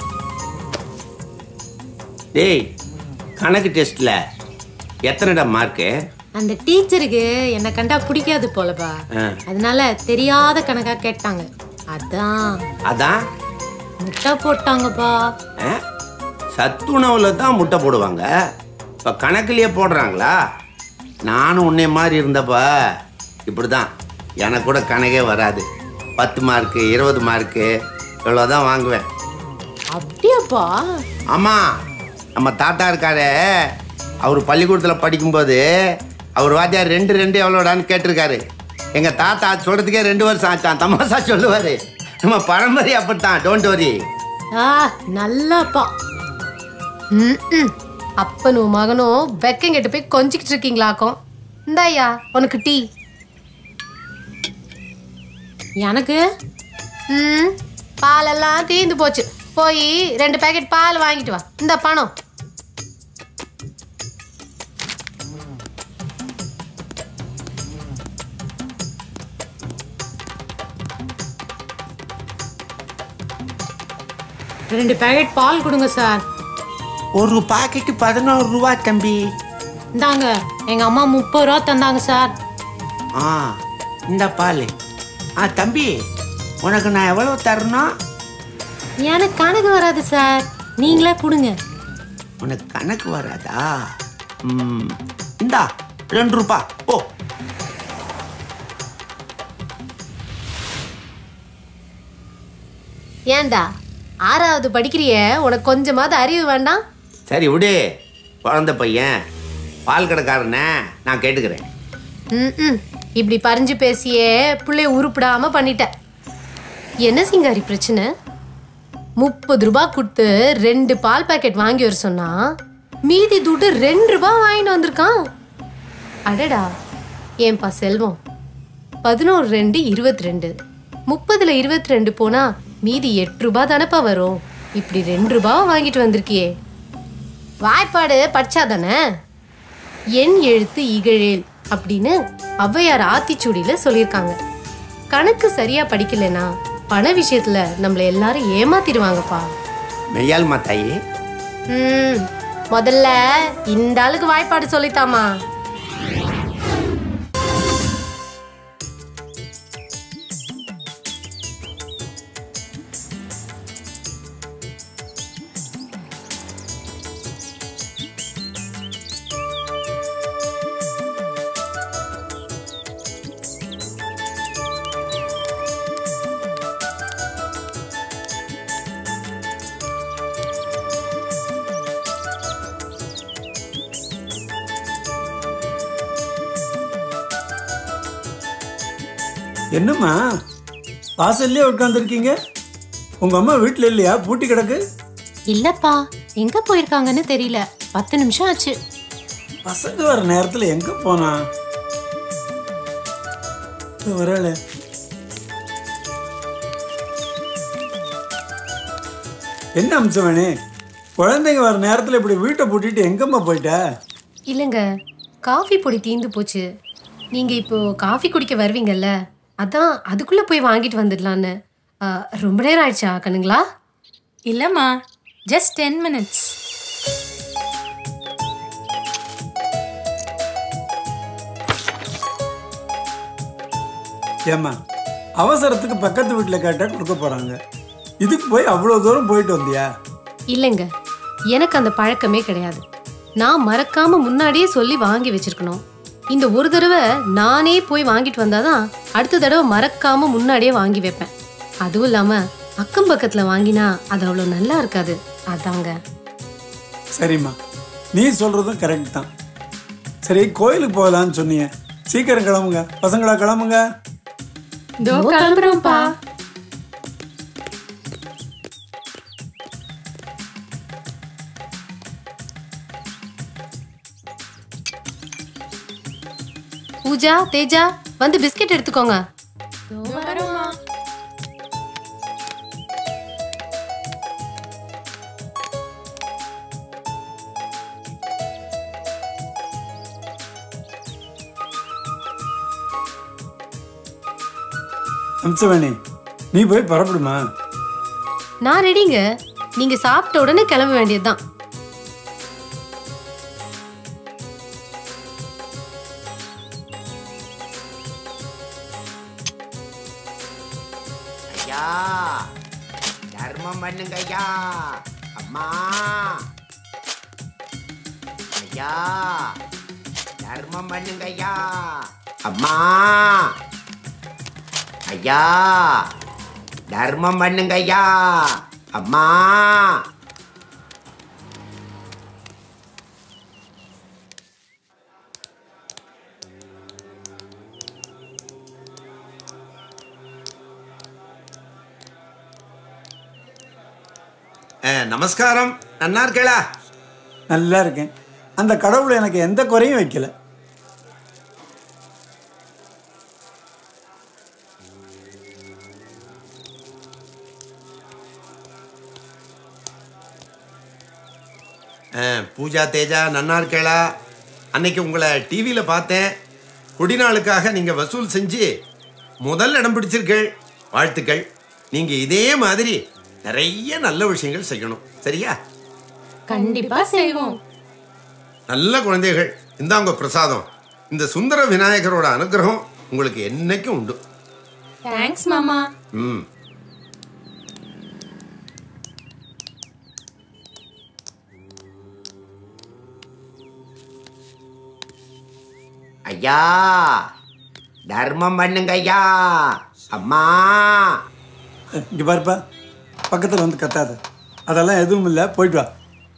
டேய் கணக்கு டெஸ்ட்ல எத்தனைடா மார்க்கு அந்த டீச்சருக்கு என்ன கண்டா பிடிக்காது போலப்பா ஆ. அதனால தெரியாத கணக்கா கேட்டாங்க அதான் அதான் முட்டை போட்டாங்கப்பா ஆ? சத்துணவுல தான் முட்டை போடுவாங்க இப்போ கணக்குலயே போடுறாங்களா நானும் உன்னை மாதிரி இருந்தப்ப இப்படி தான் எனக்கு கூட கணக்கே வராது பத்து மார்க்கு இருபது மார்க்கு இவ்வளோதான் வாங்குவேன் அப்படியாப்பா ஆமாம் நம்ம தாத்தா இருக்காரே அவர் பள்ளிக்கூடத்தில் படிக்கும்போது அவர் வாத்தியார் ரெண்டு ரெண்டு எவ்வளோடான்னு கேட்டிருக்காரு எங்கள் தாத்தா அது சொல்கிறதுக்கே ரெண்டு வருஷம் ஆச்சான் தமாசா சொல்லுவார் நம்ம பரம்பரை அப்படித்தான் டோன்ட் வரி ஆ நல்லாப்பா ம் அப்பனும் மகனும் வெக்கங்கிட்ட போய் கொஞ்சிக்கிட்டு இருக்கீங்களாக்கும் இந்தாயா உனக்கு டீ எனக்கு ம் பாலெல்லாம் தீந்து போச்சு போய் ரெண்டு பேக்கெட் பால் வாங்கிட்டு வா இந்த பணம் ரெண்டு பேக்கெட் பால் கொடுங்க சார் ஒரு பாக்கெட்டு பதினோரு ரூபா தம்பி இந்தாங்க எங்க அம்மா முப்பது ரூபா தந்தாங்க சார் ஆ இந்த பால் ஆ தம்பி உனக்கு நான் எவ்வளோ தரணும் எனக்கு கணக்கு வராது சார் நீங்களே கொடுங்க உனக்கு கணக்கு வராதா ம் இந்தா ரெண்டு ரூபா ஓ ஏன்டா ஆறாவது படிக்கிறிய உனக்கு கொஞ்சமாவது அறிவு வேண்டாம் சரி விடு குழந்தை பையன் பால் கடைக்காரனே நான் கேட்டுக்கிறேன் ம் இப்படி பறிஞ்சு பேசியே பிள்ளைய உருப்பிடாம பண்ணிட்ட என்ன சிங்காரி பிரச்சனை முப்பது ரூபாய் கொடுத்து ரெண்டு பால் பாக்கெட் வாங்கி வர சொன்னா மீதி துட்டு ரெண்டு ரூபாய் வாங்கிட்டு வந்திருக்கான் அடடா ஏன்பா செல்வம் பதினோரு ரெண்டு இருபத்தி ரெண்டு முப்பதுல இருபத்தி ரெண்டு போனா மீதி எட்டு ரூபாய் தானப்பா வரும் இப்படி ரெண்டு ரூபாவை வாங்கிட்டு வந்திருக்கியே வாய்ப்பாடு படிச்சாதானே என் எழுத்து இகழேல் அப்படின்னு ஔவையார் ஆத்திச்சூடியில சொல்லியிருக்காங்க கணக்கு சரியா படிக்கலைன்னா பண விஷயத்துல நம்மள எல்லாரும் ஏமாத்திடுவாங்கப்பா மெய்யால்மா தாயி ம் முதல்ல இந்த ஆளுக்கு வாய்ப்பாடு சொல்லித்தாமா என்னம்மா வாசல்லே உட்காந்துருக்கீங்க உங்க அம்மா வீட்டில் இல்லையா பூட்டி கிடக்கு இல்லப்பா எங்க போயிருக்காங்கன்னு தெரியல பத்து நிமிஷம் ஆச்சு பசங்க வர நேரத்துல எங்க போனா வரல என்ன அம்சவனே குழந்தைங்க வர நேரத்துல இப்படி வீட்டை பூட்டிட்டு எங்கம்மா போயிட்ட இல்லைங்க காஃபி பொடி தீந்து போச்சு நீங்க இப்போ காஃபி குடிக்க வருவீங்கல்ல அதான் அதுக்குள்ள போய் வாங்கிட்டு வந்துடலான்னு ஆ, ரொம்ப நேரம் ஆயிடுச்சா கண்ணுங்களா இல்லம்மா ஜஸ்ட் டென் மினிட்ஸ் ஏம்மா அவசரத்துக்கு பக்கத்து வீட்டில் கேட்டா கொடுக்க போறாங்க இதுக்கு போய் அவ்வளோ தூரம் போயிட்டு வந்தியா இல்லைங்க எனக்கு அந்த பழக்கமே கிடையாது நான் மறக்காம முன்னாடியே சொல்லி வாங்கி வச்சிருக்கணும் இந்த ஒரு தடவை நானே போய் வாங்கிட்டு வந்தாதான் அடுத்த தடவை மறக்காம முன்னாடியே வாங்கி வைப்பேன் அதுவும் இல்லாம அக்கம் பக்கத்துல வாங்கினா அது அவ்வளோ நல்லா இருக்காது அதாங்க சரிம்மா நீ சொல்றதும் கரெக்ட் தான் சரி கோயிலுக்கு போகலான்னு சொன்னீங்க சீக்கிரம் கிளம்புங்க பசங்களா கிளம்புங்க இதோ கிளம்புறோம்ப்பா பூஜா தேஜா வந்து பிஸ்கெட் எடுத்துக்கோங்க அம்சவேணி நீ போய் புறப்படுமா நான் ரெடிங்க நீங்க சாப்பிட்ட உடனே கிளம்ப வேண்டியதுதான் ஐயா தர்மம் பண்ணுங்க ஐயா அம்மா ஐயா தர்மம் பண்ணுங்க ஐயா அம்மா ஐயா தர்மம் பண்ணுங்க ஐயா அம்மா அஹ், நமஸ்காரம் நன்னா இருக்கேளா நல்லா இருக்கேன் அந்த கடவுள் எனக்கு எந்த குறையும் வைக்கல அஹ், பூஜா தேஜா நன்னா இருக்கேளா அன்னைக்கு உங்களை டிவியில் பார்த்தேன் குடிநாளுக்காக நீங்கள் வசூல் செஞ்சு முதல் இடம் பிடிச்சிருக்கள் வாழ்த்துக்கள் நீங்கள் இதே மாதிரி நிறைய நல்ல விஷயங்கள் செய்யணும் சரியா கண்டிப்பா செய்வோம் நல்ல குழந்தைகள் இந்தாங்க பிரசாதம் இந்த சுந்தர விநாயகரோட அனுகிரகம் உங்களுக்கு என்னைக்கும் உண்டு தேங்க்ஸ் மாமா ம் ஐயா தர்மம் பண்ணுங்க ஐயா அம்மா இங்கே பாருப்பா பக்கத்தில் வந்து கத்தாத அதெல்லாம் எதுவும் இல்லை போயிட்டு வா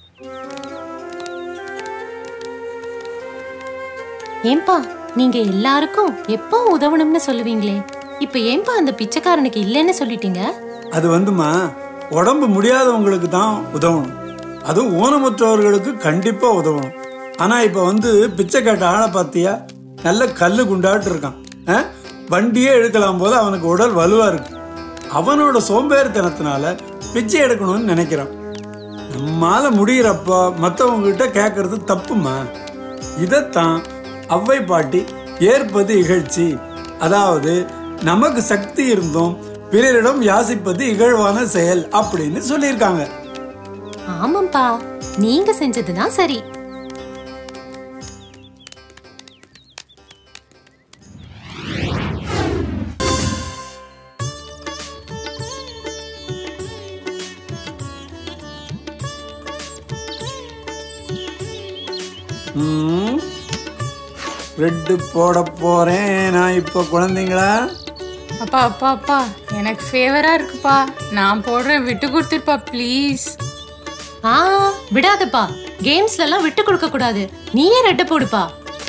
ஏன்பா நீங்க எல்லாருக்கும் எப்போ உதவணும்னு சொல்லுவீங்களே இப்ப ஏன்பா அந்த பிச்சைக்காரனுக்கு இல்லைன்னு சொல்லிட்டீங்க அது வந்துமா உடம்பு முடியாதவங்களுக்கு தான் உதவணும் அதுவும் ஊனமுற்றவர்களுக்கு கண்டிப்பாக உதவணும் ஆனால் இப்போ வந்து பிச்சை கேட்ட ஆளை பார்த்தியா நல்ல கல்லு குண்டாட்டு இருக்கான் ஆ? வண்டியே எடுக்கலாம் போது அவனுக்கு உடல் வலுவாக இருக்கு அவனோட சோம்பேறித்தனத்தினால பிச்சை எடுக்கணும்னு நினைக்கிறான் நம்மால முடிகிறப்போ மற்றவங்க கிட்ட கேட்கறது தப்புமா இதைத்தான் அவ்வை பாட்டி ஏற்பது இகழ்ச்சி அதாவது நமக்கு சக்தி இருந்தும் பிறரிடம் யாசிப்பது இகழ்வான செயல் அப்படின்னு சொல்லியிருக்காங்க ஆமாப்பா நீங்க செஞ்சதுதான் சரி ம். ரெட்டு போட போறேன் நான் இப்போ குழந்தைங்களா அப்பா அப்பா அப்பா எனக்கு ஃபேவரா இருக்குப்பா நான் போடுறேன் விட்டு கொடுத்துருப்பா ப்ளீஸ் ஆ விடாதப்பா கேம்ஸ்ல எல்லாம் விட்டு கொடுக்க கூடாது நீயே ரெட்டை போடுப்பா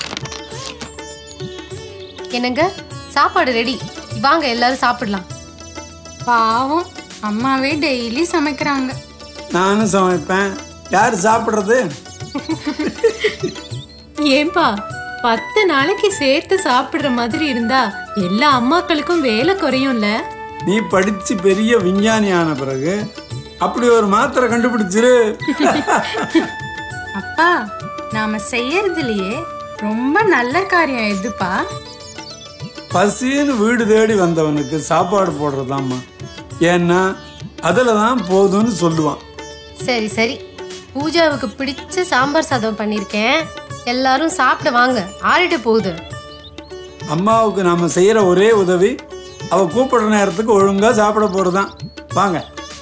என்னங்க சாப்பாடு ரெடி வாங்க எல்லாரும் சாப்பிடலாம் பாவம் அம்மாவே டெய்லி சமைக்கிறாங்க நானும் சமைப்பேன் யார் சாப்பிட்றது ஏன்பா பத்து நாளைக்கு சேர்த்து சாப்பிடுற மாதிரி இருந்தா எல்லா அம்மாக்களுக்கும் வேலை குறையும்ல நீ படிச்சு பெரிய விஞ்ஞானி ஆன பிறகு அப்படி ஒரு மாத்திரை கண்டுபிடிச்சிரு அப்பா நாம செய்யறதுலயே ரொம்ப நல்ல காரியம் எதுப்பா பசின்னு வீடு தேடி வந்தவனுக்கு சாப்பாடு போடுறதாம்மா ஏன்னா அதில் தான் போதும்னு சொல்லுவான் சரி சரி பூஜாவுக்கு பிடிச்ச சாம்பார் சாதம் பண்ணிருக்கேன் எல்லாரும் சாப்பிட வாங்க ஆறிட்டு போகுது அம்மாவுக்கு நாம செய்யற ஒரே உதவி அவ கூப்பிடுற நேரத்துக்கு ஒழுங்கா சாப்பிட போறதுதான் வாங்க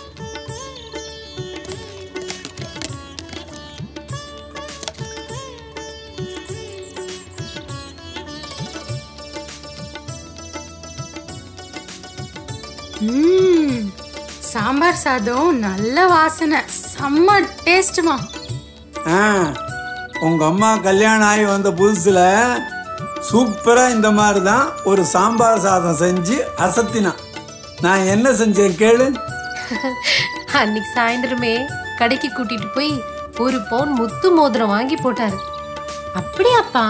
ம்ம். சாம்பார் சாதம் நல்ல வாசனை செம்ம டேஸ்ட்டுமா ஆ உங்க அம்மா கல்யாணம் ஆகி வந்த புதுசுல சூப்பரா இந்த மாதிரி தான் ஒரு சாம்பார் சாதம் செஞ்சு அசத்தினான் நான் என்ன செஞ்சேன் கேளு அன்னைக்கு சாயந்தரமே கடைக்கு கூட்டிட்டு போய் ஒரு பவுன் முத்து மோதிரம் வாங்கி போட்டாரு அப்படியாப்பா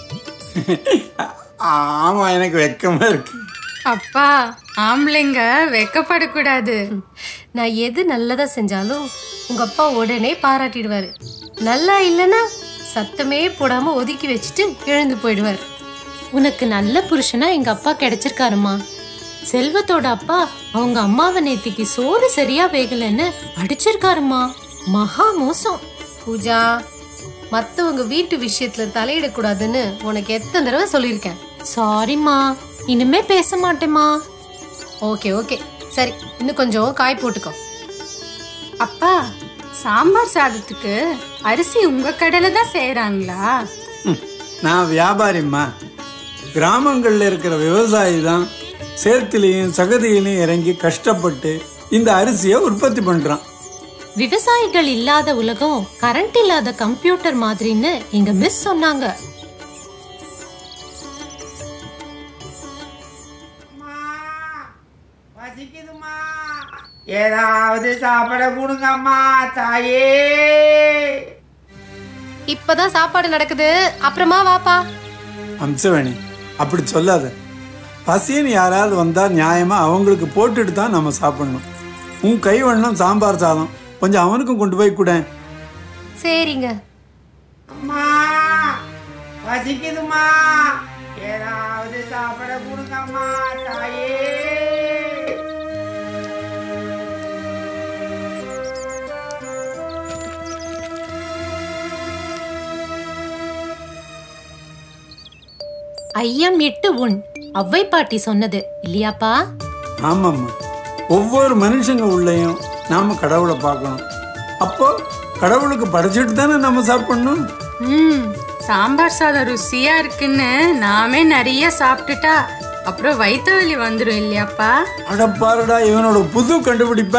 ஆமா எனக்கு வெக்கமா இருக்கு அப்பா ஆம்பளைங்க வெக்கப்படக்கூடாது நான் எது நல்லதா செஞ்சாலும் உங்க அப்பா உடனே பாராட்டிடுவாரு நல்லா இல்லைன்னா சத்தமே போடாம ஒதுக்கி வச்சுட்டு எழுந்து போயிடுவார் உனக்கு நல்ல புருஷனா எங்க அப்பா கிடைச்சிருக்காருமா செல்வத்தோட அப்பா அவங்க அம்மாவை நேத்திக்கு சோறு சரியா வேகலைன்னு அடிச்சிருக்காருமா மகா மோசம் பூஜா மத்தவங்க வீட்டு விஷயத்துல தலையிடக்கூடாதுன்னு உனக்கு எத்தனை தடவை சொல்லியிருக்கேன் சாரிம்மா இனிமே பேச மாட்டேம்மா ஓகே ஓகே சரி இன்னும் கொஞ்சம் காய் போட்டுக்கோ அப்பா சாம்பார் சாதத்துக்கு அரிசி உங்க கடையில தான் செய்யறாங்களா ம், நான் வியாபாரிம்மா கிராமங்களில் இருக்கிற விவசாயி தான் சேத்துலையும் சகதியிலையும் இறங்கி கஷ்டப்பட்டு இந்த அரிசியை உற்பத்தி பண்றான் விவசாயிகள் இல்லாத உலகம் கரண்ட் இல்லாத கம்ப்யூட்டர் மாதிரின்னு எங்க மிஸ் சொன்னாங்க பசிக்குதுமா ஏதாவது சாப்பிட கொடுங்க அம்மா தாயே இப்பதான் சாப்பாடு நடக்குது அப்புறமா வாப்பா அம்சவேணி அப்படி சொல்லாத பசின்னு யாராவது வந்தா நியாயமா அவங்களுக்கு போட்டுட்டு தான் நம்ம சாப்பிடணும் உன் கை வண்ணம் சாம்பார் சாதம் கொஞ்சம் அவனுக்கும் கொண்டு போய் கூட சரிங்க அம்மா பசிக்குதுமா ஏதாவது சாப்பிட கொடுங்க அம்மா தாயே ஐயம் இட்டு உண் அவ்வை பாட்டி சொன்னது இல்லையாப்பா ஆமாம்மா ஒவ்வொரு மனுஷங்க உள்ளேயும் நாம கடவுளை பார்க்கணும் அப்போ கடவுளுக்கு படைச்சிட்டு தானே நம்ம சாப்பிடணும் ம் சாம்பார் சாதம் ருசியா இருக்குன்னு நாமே நிறைய சாப்பிட்டுட்டா அப்புறம் வயிற்று வலி வந்துடும் இல்லையாப்பா அடப்பாருடா இவனோட புது கண்டுபிடிப்ப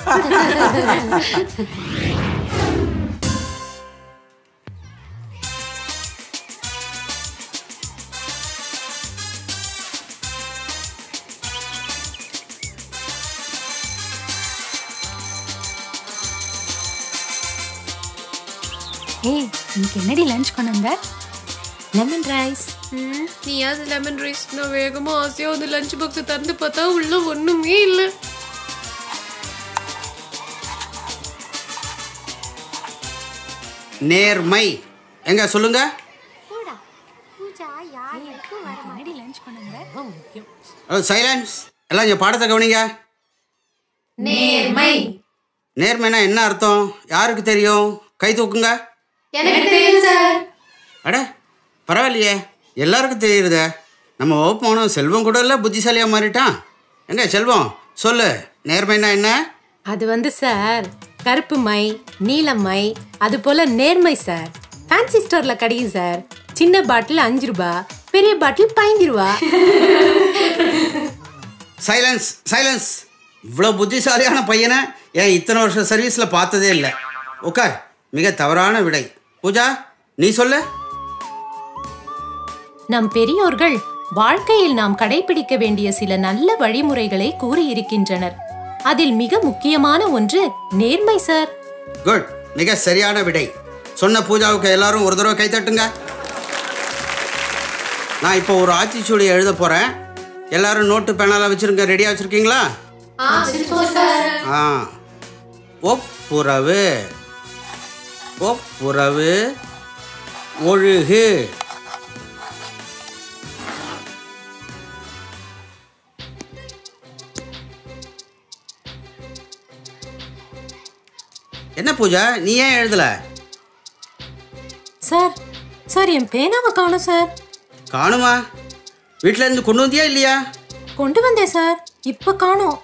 ஏய் இன்னைக்கு என்னடி லஞ்ச் கொண்டு வந்த லெமன் ரைஸ் நீயாவது லெமன் ரைஸ் நான் வேகமா ஆசையா வந்து லஞ்ச் பாக்ஸ் திறந்து பார்த்தா உள்ள ஒண்ணுமே இல்லை நேர்மை எங்க சொல்லுங்க ஹலோ சைலன்ஸ் எல்லாம் இங்கே பாடத்தை கவனிங்க நேர்மை நேர்மைனா என்ன அர்த்தம் யாருக்கு தெரியும் கை தூக்குங்க எனக்கு தெரியும் சார் அட பரவாயில்லையே எல்லாருக்கும் தெரியுதே நம்ம வகுப்பு போனோம் செல்வம் கூட இல்லை புத்திசாலியாக மாறிட்டான் எங்க செல்வம் சொல்லு நேர்மைனா என்ன அது வந்து சார் கருப்பு மை நீலம் மை அது போல நேர்மை சார் ஃபேன்சி ஸ்டோர்ல கிடைக்கும் சார் சின்ன பாட்டில் அஞ்சு ரூபா பெரிய பாட்டில் பதினஞ்சு ரூபா சைலன்ஸ் சைலன்ஸ் இவ்வளோ புத்திசாலியான பையனை ஏன் இத்தனை வருஷம் சர்வீஸில் பார்த்ததே இல்லை உட்கார் மிக தவறான விடை பூஜா நீ சொல்லு நம் பெரியோர்கள் வாழ்க்கையில் நாம் கடைபிடிக்க வேண்டிய சில நல்ல வழிமுறைகளை கூறியிருக்கின்றனர் அதில் மிக முக்கியமான ஒன்று நேர்மை சார் குட் மிக சரியான விடை சொன்ன பூஜாவுக்கு எல்லாரும் ஒரு தடவை கை தட்டுங்க நான் இப்போ ஒரு ஆத்திச்சூடி எழுத போகிறேன் எல்லாரும் நோட்டு பேனாலாம் வச்சுருங்க ரெடியாக வச்சுருக்கீங்களா ஆ ஒப்புரவு ஒப்புரவு ஒழுகு என்ன பூஜா நீ ஏன் எழுதல சார் சார் என் பேனாவை காணும் சார் காணுமா வீட்ல இருந்து கொண்டு வந்தியா இல்லையா கொண்டு வந்தேன் சார் இப்ப காணோம்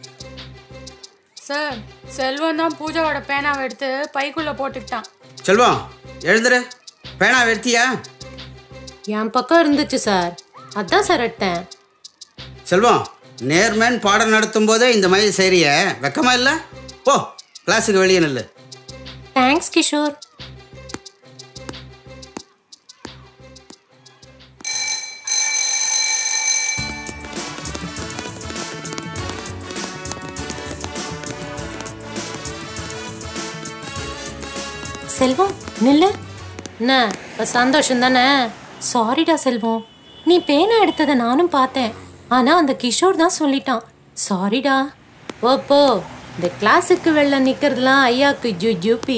சார் செல்வம் தான் பூஜாவோட பேனாவை எடுத்து பைக்குள்ள போட்டுக்கிட்டான் செல்வம் எழுந்துரு பேனா வெறுத்தியா என் பக்கம் இருந்துச்சு சார் அதான் சார் எடுத்தேன் செல்வம் நேர்மேன் பாடம் நடத்தும் போதே இந்த மாதிரி செய்றிய வெக்கமா இல்லை போ கிளாஸுக்கு வெளியே நில்லு தேங்க்ஸ் கிஷோர் செல்வம் நில்லு என்ன இப்ப சந்தோஷம் தானே சாரிடா செல்வம் நீ பேனா எடுத்ததை நானும் பார்த்தேன் ஆனா அந்த கிஷோர் தான் சொல்லிட்டான் சாரிடா ஓ போ இந்த கிளாஸுக்கு வெளில நிக்கிறதுலாம் ஐயாக்கு ஜூ ஜூப்பி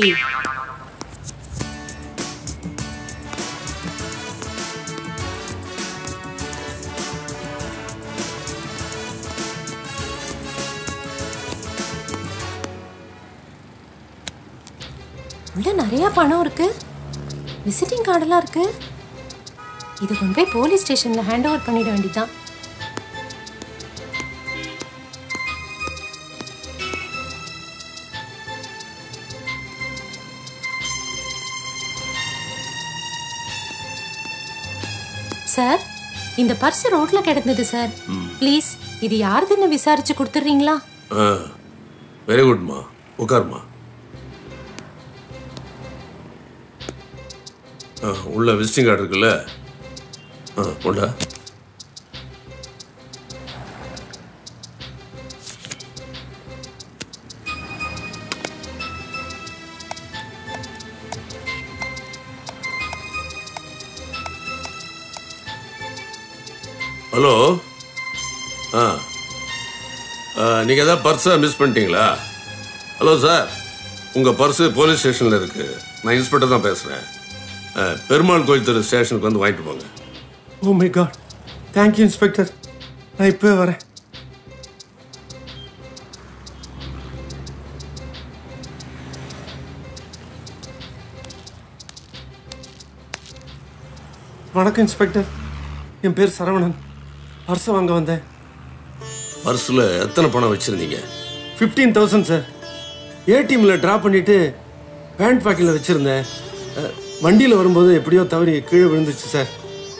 உள்ள நிறைய பணம் இருக்கு விசிட்டிங் கார்டெல்லாம் இருக்கு இது கொண்டு போய் போலீஸ் ஸ்டேஷன்ல ஹேண்ட் ஓவர் பண்ணிட வேண்டியதுதான் சார் இந்த பர்ஸ் ரோட்ல கிடந்தது சார் ப்ளீஸ் இது யாருதுன்னு விசாரிச்சு கொடுத்துறீங்களா ஆ வெரி குட்மா உட்காருமா ஆ உள்ள விசிட்டிங் கார்டு இருக்குல்ல ஆ உண்டா ஹலோ ஆ நீங்கள் எதாவது பர்ஸை மிஸ் பண்ணிட்டீங்களா ஹலோ சார் உங்கள் பர்ஸு போலீஸ் ஸ்டேஷனில் இருக்குது நான் இன்ஸ்பெக்டர் தான் பேசுகிறேன் பெருமாள் கோயில் தெரு ஸ்டேஷனுக்கு வந்து வாங்கிட்டு போங்க oh my god thank you inspector நான் இப்போ வரேன் வணக்கம் இன்ஸ்பெக்டர் என் பேர் சரவணன் பர்ஸை வாங்க வந்தேன் பர்ஸில் எத்தனை பணம் வச்சுருந்தீங்க ஃபிஃப்டீன் தௌசண்ட் சார் ஏடிஎம்மில் ட்ரா பண்ணிவிட்டு பேண்ட் பாக்கெட்டில் வச்சுருந்தேன் வண்டியில் வரும்போது எப்படியோ தவறி கீழே விழுந்துச்சு சார்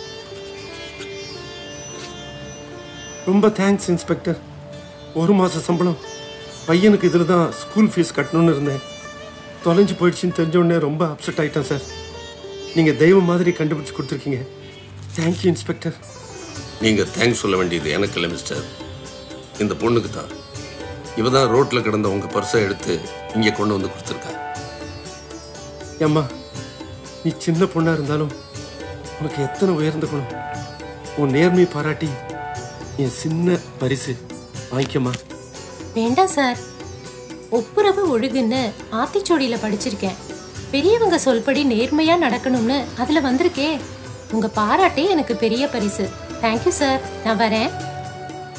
ரொம்ப தேங்க்ஸ் இன்ஸ்பெக்டர் ஒரு மாத சம்பளம் பையனுக்கு இதில் தான் ஸ்கூல் ஃபீஸ் கட்டணும்னு இருந்தேன் தொலைஞ்சு போயிடுச்சுன்னு தெரிஞ்ச உடனே ரொம்ப அப்செட் ஆயிட்டேன் சார் நீங்கள் தெய்வம் மாதிரி கண்டுபிடிச்சு கொடுத்துருக்கீங்க தேங்க்யூ இன்ஸ்பெக்டர் நீங்கள் தேங்க்ஸ் சொல்ல வேண்டியது எனக்கு இல்லை மிஸ்டர் இந்த பொண்ணுக்கு தான் இவ தான் ரோட்டில் கிடந்த உங்கள் பர்ஸை எடுத்து இங்கே கொண்டு வந்து கொடுத்துருக்கா ஏம்மா நீ சின்ன பொண்ணா இருந்தாலும் உனக்கு எத்தனை உயர்ந்த குணம் உன் நேர்மையை பாராட்டி என் சின்ன பரிசு வாங்கிக்கம்மா வேண்டாம் சார் ஒப்புரவு ஒழுகுன்னு ஆத்திச்சோடியில படிச்சிருக்கேன் பெரியவங்க சொல்படி நேர்மையா நடக்கணும்னு அதுல வந்திருக்கே உங்க பாராட்டே எனக்கு பெரிய பரிசு தேங்க்யூ சார் நான் வரேன்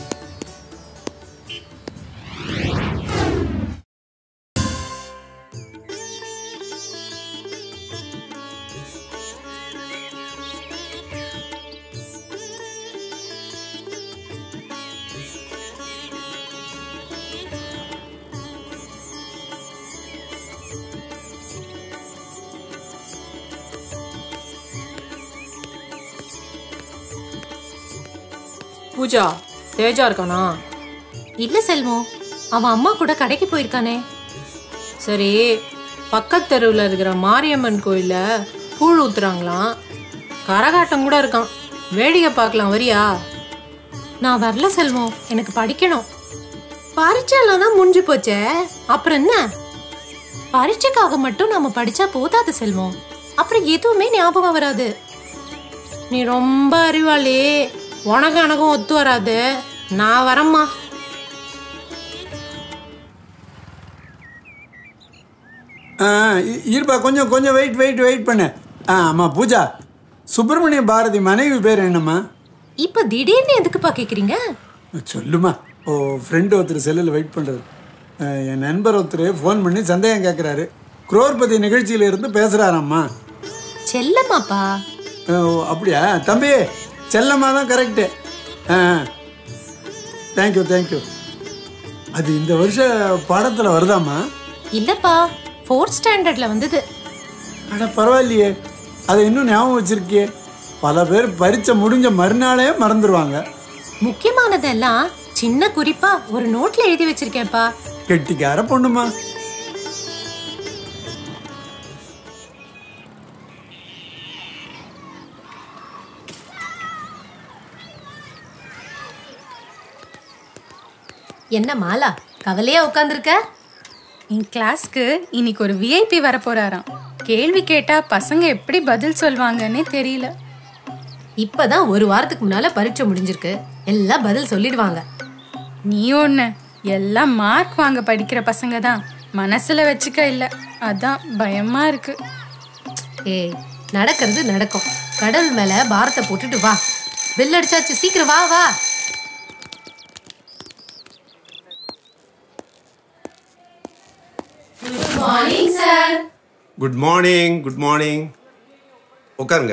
பூஜா தேஜா இருக்கானா இல்ல செல்வம் அவன் அம்மா கூட கடைக்கு போயிருக்கானே சரி பக்கத்து தெருவில் இருக்கிற மாரியம்மன் கோயிலில் கூழ் ஊத்துறாங்களாம் கரகாட்டம் கூட இருக்கான் வேடிக்கை பார்க்கலாம் வரியா நான் வரல செல்வம் எனக்கு படிக்கணும் பரீட்சைலாம் தான் முடிஞ்சு போச்சே அப்புறம் என்ன பரீட்சைக்காக மட்டும் நம்ம படிச்சா போதாது செல்வம் அப்புறம் எதுவுமே ஞாபகம் வராது நீ ரொம்ப அறிவாளி உனக்கு எனக்கும் ஒத்து வராது நான் வரேம்மா ஆ இ- இருப்பா கொஞ்சம் கொஞ்சம் வெயிட் வெயிட் வெயிட் பண்ணு ஆ ஆமாம் பூஜா சுப்பிரமணிய பாரதி மனைவி பேர் என்னம்மா இப்ப திடீர்னு எதுக்குப்பா கேக்குறீங்க சொல்லுமா ஓ ஃப்ரெண்டு ஒருத்தர் செல்லில் வெயிட் பண்ணுறது என் நண்பர் ஒருத்தர் ஃபோன் பண்ணி சந்தேகம் கேட்குறாரு குரோர்பதி நிகழ்ச்சியில இருந்து பேசுகிறாராம்மா செல்லம்மாப்பா ஓ அப்படியா தம்பி செல்லம்மா தான் கரெக்டு ஆ தேங்க்யூ தேங்க்யூ அது இந்த வருஷ பாடத்தில் வருதாம்மா இல்லப்பா ஃபோர்த் ஸ்டாண்டர்ட்ல வந்தது அட பரவாயில்லையே அதை இன்னும் ஞாபகம் வச்சிருக்கியே பல பேர் பரீட்சை முடிஞ்ச மறுநாளே மறந்துடுவாங்க முக்கியமானதெல்லாம் சின்ன குறிப்பா ஒரு நோட்ல எழுதி வச்சிருக்கேன்ப்பா கெட்டிக்கார பொண்ணுமா என்ன மாலா கவலையா உட்காந்துருக்க என் கிளாஸ்க்கு இன்னைக்கு ஒரு விஐபி வர போறாராம் கேள்வி கேட்டா பசங்க எப்படி பதில் சொல்வாங்கன்னே தெரியல இப்பதான் ஒரு வாரத்துக்கு முன்னால பரீட்சை முடிஞ்சிருக்கு எல்லாம் பதில் சொல்லிடுவாங்க நீ ஒண்ணு எல்லாம் மார்க் வாங்க படிக்கிற பசங்க தான் மனசுல வச்சுக்க இல்ல அதான் பயமா இருக்கு ஏய் நடக்கிறது நடக்கும் கடவுள் மேல பாரத்தை போட்டுட்டு வா பெல் அடிச்சாச்சு சீக்கிரம் வா வா morning sir good morning good morning உட்காருங்க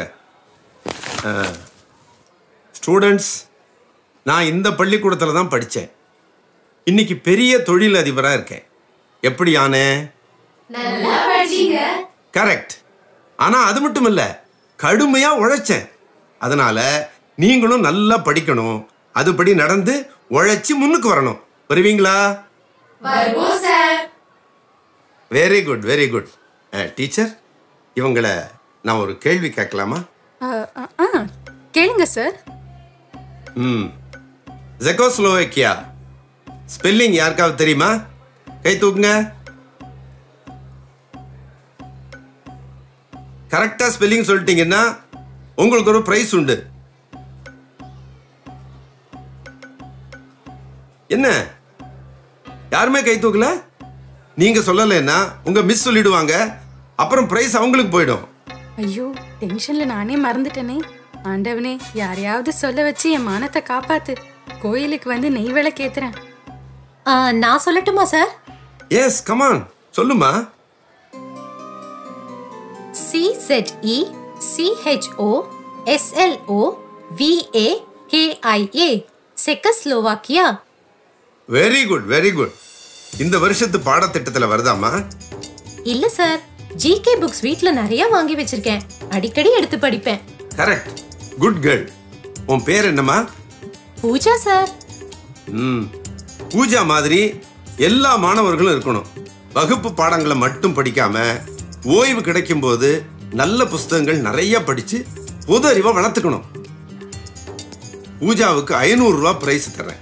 ஸ்டூடெண்ட்ஸ் நான் இந்த பள்ளிக்கூடத்தில் தான் படித்தேன் இன்னைக்கு பெரிய தொழில் அதிபராக இருக்கேன் எப்படி ஆனேன் நல்லா படிச்சீங்க கரெக்ட் ஆனால் அது மட்டும் இல்லை கடுமையாக உழைச்சேன் அதனால நீங்களும் நல்லா படிக்கணும் அதுபடி நடந்து உழைச்சி முன்னுக்கு வரணும் வருவீங்களா வருவோம் sir very good very good teacher இவங்கள நான் ஒரு கேள்வி கேட்கலாமா ஆ, ஆ, ஆ, கேளுங்க சார் ம் ஜெகோஸ்லோவேக்கியா ஸ்பெல்லிங் யாருக்காவது தெரியுமா கை தூக்குங்க கரெக்டாக ஸ்பெல்லிங் சொல்லிட்டீங்கன்னா உங்களுக்கு ஒரு ப்ரைஸ் உண்டு என்ன யாருமே கை தூக்கல நீங்க சொல்லலைன்னா உங்க மிஸ் சொல்லிடுவாங்க அப்புறம் ப்ரைஸ் அவங்களுக்கு போயிடும் ஐயோ டென்ஷன்ல நானே மறந்துட்டேனே ஆண்டவனே யாரையாவது சொல்ல வச்சு என் மானத்தை காப்பாத்து கோயிலுக்கு வந்து நெய் விளக்கேத்துறேன் நான் சொல்லட்டுமா சார் எஸ் கமான் சொல்லுமா C Z E C H O S L O V A K I A Czechoslovakia very good very good இந்த வருஷத்து பாடத்திட்டத்தில் வருதாமா இல்ல சார் ஜிகே புக்ஸ் வீட்ல நிறைய வாங்கி வச்சிருக்கேன் அடிக்கடி எடுத்து படிப்பேன் கரெக்ட் குட் கேர்ள் உன் பேர் என்னம்மா பூஜா சார் ம் பூஜா மாதிரி எல்லா மாணவர்களும் இருக்கணும் வகுப்பு பாடங்களை மட்டும் படிக்காம ஓய்வு கிடைக்கும் போது நல்ல புஸ்தகங்கள் நிறைய படிச்சு பொது அறிவை வளர்த்துக்கணும் பூஜாவுக்கு ஐநூறு ரூபாய் பிரைஸ் தர்றேன்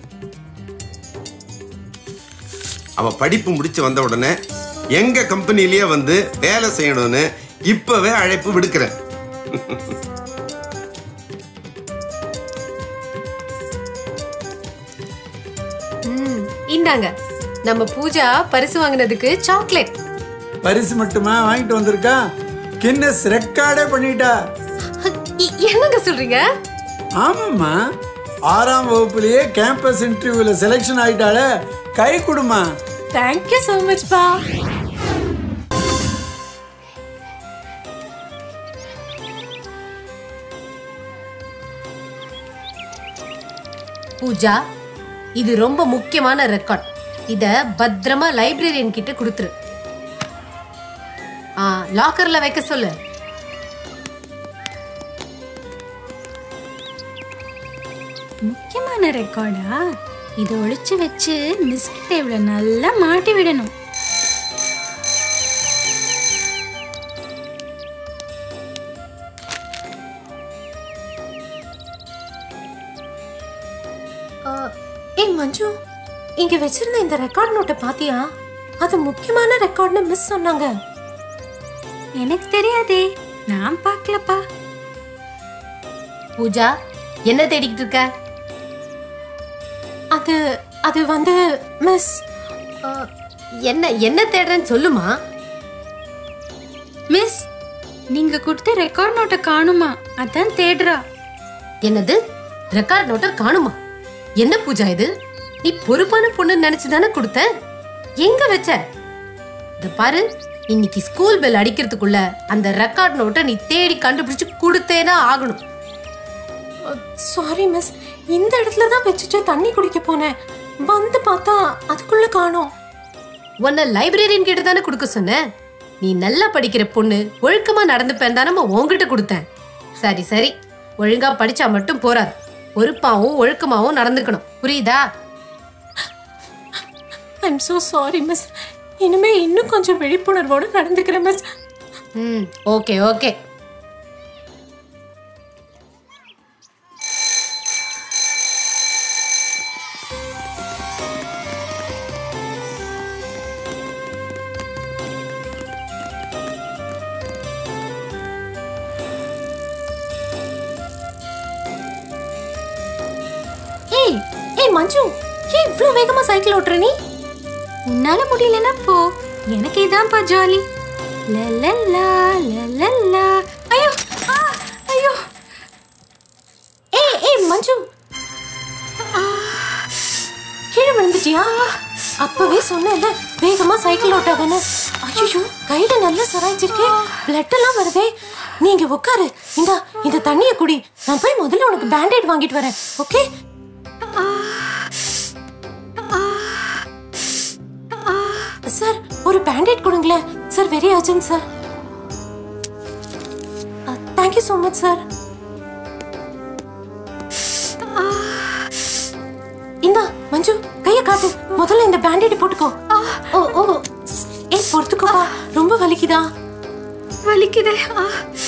அவ படிப்பு முடிச்சு வந்த உடனே எங்க கம்பெனிலேயே வந்து வேலை செய்யணும்னு இப்பவே அழைப்பு விடுக்கிறேன் ம், இந்தாங்க நம்ம பூஜா பரிசு வாங்கினதுக்கு சாக்லேட் பரிசு மட்டுமா வாங்கிட்டு வந்திருக்கா கின்னஸ் ரெக்கார்டே பண்ணிட்டா இ- என்னங்க சொல்றீங்க ஆமாம்மா ஆறாம் வகுப்புலயே கேம்பஸ் இன்டர்வியூல செலெக்ஷன் ஆயிட்டாலே கை கொடுமா தேங்க்யூ so மச் பா பூஜா இது ரொம்ப முக்கியமான ரெக்கார்ட் இத பத்திரமா லைப்ரரியன் கிட்ட கொடுத்துரு ஆ லாக்கர்ல வைக்க சொல்லு முக்கியமான ரெக்கார்டா இதை ஒளிச்சு வச்சு மிஸ் டேபிள நல்லா மாட்டி விடணும் ஏய் மஞ்சு இங்க வச்சிருந்த இந்த ரெக்கார்ட் நோட்டை பாத்தியா அது முக்கியமான ரெக்கார்ட்னு மிஸ் சொன்னாங்க எனக்கு தெரியாதே நான் பார்க்கலப்பா பூஜா என்ன தேடிக்கிட்டு இருக்க அது அது வந்து மிஸ் என்ன என்ன தேடுறேன்னு சொல்லுமா மிஸ் நீங்க கொடுத்த ரெக்கார்ட் நோட்டை காணுமா அதான் தேடுறா என்னது ரெக்கார்ட் நோட்டை காணுமா என்ன பூஜா இது நீ பொறுப்பான பொண்ணு நினைச்சு தானே கொடுத்த எங்க வச்ச இந்த பாரு இன்னைக்கு ஸ்கூல் பெல் அடிக்கிறதுக்குள்ள அந்த ரெக்கார்ட் நோட்டை நீ தேடி கண்டுபிடிச்சு கொடுத்தேனா ஆகணும் சாரி மிஸ் இந்த இடத்துல தான் வச்சுட்டு தண்ணி குடிக்க போனேன் வந்து பார்த்தா அதுக்குள்ள காணோம் உன்னை லைப்ரரியன் கிட்ட தானே கொடுக்க சொன்னேன் நீ நல்லா படிக்கிற பொண்ணு ஒழுக்கமா நடந்துப்பேன் தானே உன்கிட்ட கொடுத்தேன் சரி சரி ஒழுங்கா படிச்சா மட்டும் போறாது பொறுப்பாவும் ஒழுக்கமாவும் நடந்துக்கணும் புரியுதா ஐம் so சாரி மிஸ் இனிமே இன்னும் கொஞ்சம் விழிப்புணர்வோடு நடந்துக்கிறேன் மிஸ் ம் ஓகே ஓகே ஏய் ஏய் மஞ்சு ஏன் இவ்ளோ வேகமா சைக்கிள் ஓட்டுற நீ உன்னால முடியலன்னா போ எனக்கு இதான்ப்பா ஜாலி லலலா லலலா ஐயோ ஆ, ஐயோ ஏய் ஏய் மஞ்சு கீழே விழுந்துட்டியா அப்பவே சொன்னேன்ல வேகமா சைக்கிள் ஓட்டாதன்னு ஐயோ கையில நல்லா சராய்ச்சிருக்கே பிளட் எல்லாம் வருதே நீங்க உட்காரு இந்தா இந்த தண்ணியை குடி நான் போய் முதல்ல உனக்கு பேண்டேட் வாங்கிட்டு வரேன் ஓகே சார் ஒரு பேண்டேட் கொடுங்களேன் sir very urgent sir thank you so much sir இந்தா மஞ்சு கைய காட்டு முதல்ல இந்த பேண்டேட் போட்டுக்கோ ஓ ஓ ஏய் பொறுத்துக்கோப்பா ரொம்ப வலிக்குதா வலிக்குதே ஆ.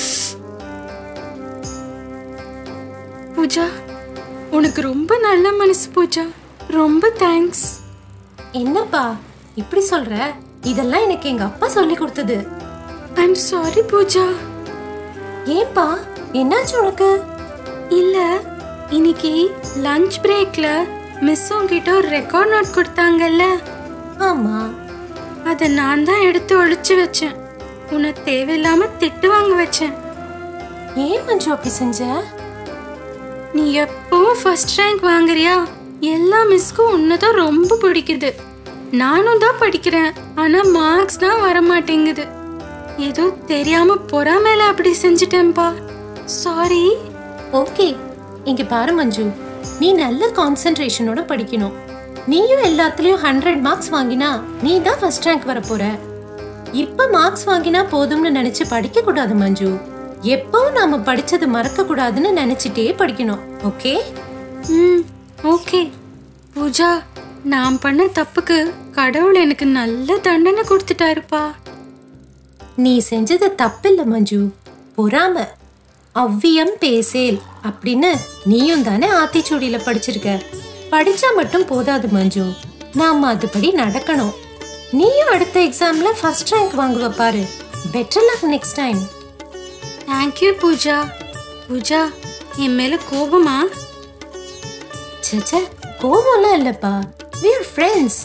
பூஜா உனக்கு ரொம்ப நல்ல மனசு பூஜா ரொம்ப தேங்க்ஸ் என்னப்பா இப்படி சொல்ற இதெல்லாம் எனக்கு எங்க அப்பா சொல்லி கொடுத்தது ஐம் சாரி பூஜா ஏன்பா என்னாச்சு உனக்கு இல்ல இன்னைக்கு லஞ்ச் பிரேக்ல மிஸ் உங்ககிட்ட ஒரு ரெக்கார்ட் நோட் கொடுத்தாங்கல்ல ஆமா அதை நான் தான் எடுத்து ஒளிச்சு வச்சேன் உன்னை தேவையில்லாம திட்டு வாங்க வச்சேன் ஏன் மஞ்சு அப்படி செஞ்ச நீ எப்பவும் ஃபர்ஸ்ட் ரேங்க் வாங்குறியா எல்லா மிஸ்க்கும் உன்னை தான் ரொம்ப பிடிக்குது நானும் தான் படிக்கிறேன் ஆனா மார்க்ஸ் தான் வர மாட்டேங்குது ஏதோ தெரியாம பொறாமையில அப்படி செஞ்சிட்டேன்பா சாரி ஓகே இங்க பாரு மஞ்சு நீ நல்ல கான்சென்ட்ரேஷனோட படிக்கணும் நீயும் எல்லாத்துலயும் ஹண்ட்ரட் மார்க்ஸ் வாங்கினா நீ தான் ஃபர்ஸ்ட் ரேங்க் வர போற இப்ப மார்க்ஸ் வாங்கினா போதும்னு நினைச்சு படிக்க கூடாது மஞ்சு எப்பவும் நாம படிச்சது மறக்க கூடாதுன்னு நினைச்சிட்டே படிக்கணும் ஓகே ம் ஓகே பூஜா நான் பண்ண தப்புக்கு கடவுள் எனக்கு நல்ல தண்டனை கொடுத்துட்டாருப்பா நீ செஞ்சது தப்பில்ல மஞ்சு பொறாம அவ்வியம் பேசேல் அப்படின்னு நீயும் தானே ஆத்திச்சூடியில படிச்சிருக்க படிச்சா மட்டும் போதாது மஞ்சு நாம அதுபடி நடக்கணும் நீயும் அடுத்த எக்ஸாம்ல ஃபர்ஸ்ட் ரேங்க் வாங்குவ பாரு better luck next time thank you Pooja Pooja என் மேல கோபமா சச்ச கோவம்லாம் இல்லப்பா we are ஃப்ரெண்ட்ஸ்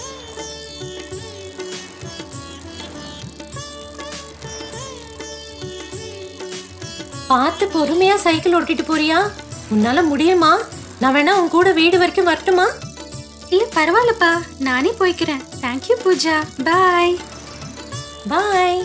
பார்த்து பொறுமையா சைக்கிள் ஓட்டிட்டு போறியா உன்னால முடியுமா நான் வேணா உன் கூட வீடு வரைக்கும் வரட்டுமா இல்ல பரவாயில்லப்பா நானே போய்க்கிறேன் தேங்க்யூ பூஜா பாய் பாய்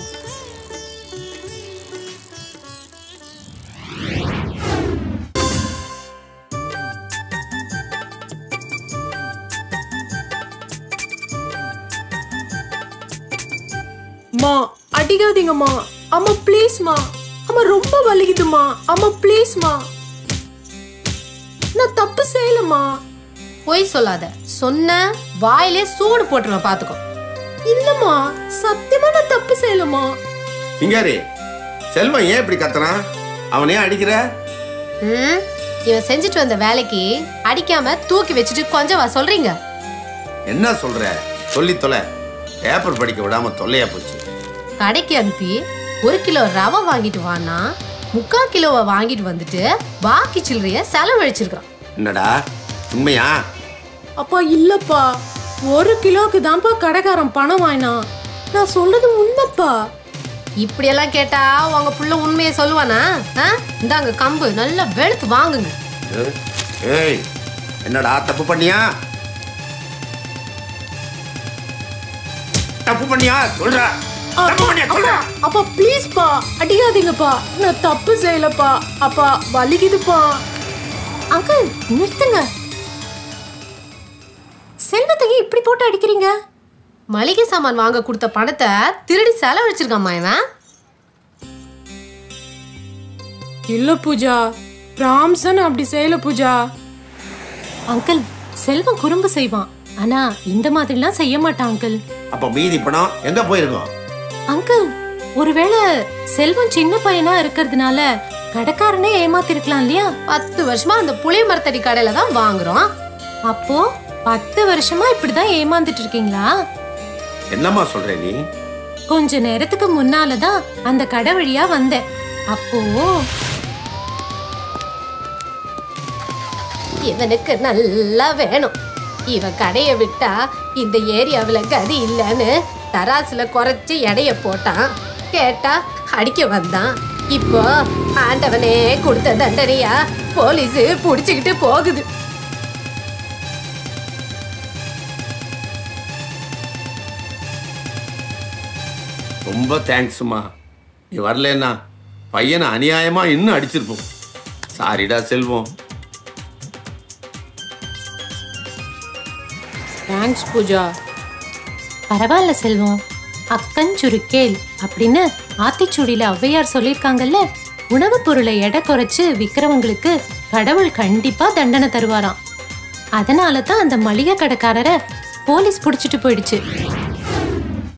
மா அடிக்காதீங்கம்மா அம்மா ப்ளீஸ்மா அம்மா ரொம்ப வலிக்குதுமா அம்மா ப்ளீஸ்மா நான் தப்பு செய்யலம்மா பொய் சொல்லாத சொன்ன வாயிலே சூடு போட்டுருவேன் பாத்துக்கோ இல்லம்மா சத்தியமா நான் தப்பு செய்யலம்மா சிங்காரி செல்வம் ஏன் இப்படி கத்துறான் அவனே அடிக்கிற ம் இவன் செஞ்சுட்டு வந்த வேலைக்கு அடிக்காம தூக்கி வச்சுட்டு கொஞ்சம் வா சொல்றீங்க என்ன சொல்ற சொல்லி தொலை பேப்பர் படிக்க விடாம தொல்லையா போச்சு கடைக்கு அனுப்பி ஒரு கிலோ ரவை வாங்கிட்டு வானா முக்கால் கிலோவை வாங்கிட்டு வந்துட்டு பாக்கி சில்லறைய செலவழிச்சிருக்கான் என்னடா உண்மையா அப்பா இல்லப்பா ஒரு கிலோக்கு தான்ப்பா கடைக்காரன் பணம் வாங்கினான் நான் சொல்றது உண்மைப்பா இப்படியெல்லாம் கேட்டா உங்க புள்ள உண்மையை சொல்லுவானா ஆ? இந்தாங்க கம்பு நல்லா வெளுத்து வாங்குங்க ஏய், ஏய் என்னடா தப்பு பண்ணியா தப்பு பண்ணியா சொல்ற தப்பு பண்ணியா சொல்ற அப்பா ப்ளீஸ்ப்பா அடிக்காதீங்கப்பா நான் தப்பு செய்யலப்பா அப்பா வலிக்குதுப்பா அங்கிள் நிறுத்துங்க செல்வத்தையே இப்படி போட்டு அடிக்கிறீங்க மளிகை சாமான் வாங்க கொடுத்த பணத்தை திருடி செலவழிச்சிருக்காம்மா இவன் இல்ல பூஜா ராம்சன் அப்படி செய்யல பூஜா அங்கிள் செல்வம் குறும்பு செய்வான் ஆனா இந்த மாதிரிலாம் செய்ய மாட்டான் அங்கிள் அப்ப மீதி பணம் எங்க போயிருக்கோம் அங்கிள் ஒருவேளை செல்வம் சின்ன பையனா இருக்கிறதுனால கடைக்காரனே ஏமாத்திருக்கலாம் இல்லையா பத்து வருஷமா அந்த புளிய மரத்தடி கடையில தான் வாங்குறோம் அப்போ பத்து வருஷமா இப்படிதான் ஏமாந்துட்டு இருக்கீங்களா என்னம்மா சொல்ற நீ கொஞ்ச நேரத்துக்கு முன்னாலதான் அந்த கடை வழியா வந்தேன் அப்போ இவனுக்கு நல்லா வேணும் இவன் கடையை விட்டா இந்த ஏரியாவுல கதி இல்லைன்னு தராசுல குறைச்சு எடைய போட்டான் கேட்டா அடிக்க வந்தான் இப்போ ஆண்டவனே கொடுத்த தண்டனையா போலீஸ் புடிச்சுக்கிட்டு போகுது ரொம்ப தேங்க்ஸ்மா நீ வரலன்னா பையனை அநியாயமா இன்னும் அடிச்சிருப்போம் சாரிடா செல்வம் தேங்க்ஸ் பூஜா பரவாயில்ல செல்வம் அக்கன் சுருக்கேல் அப்படின்னு ஆத்திச்சூடியில ஔவையார் சொல்லியிருக்காங்கல்ல உணவுப் பொருளை எடை குறைச்சு விக்கிறவங்களுக்கு கடவுள் கண்டிப்பா தண்டனை தருவாராம் அதனால தான் அந்த மளிகை கடைக்காரரை போலீஸ் பிடிச்சிட்டு போயிடுச்சு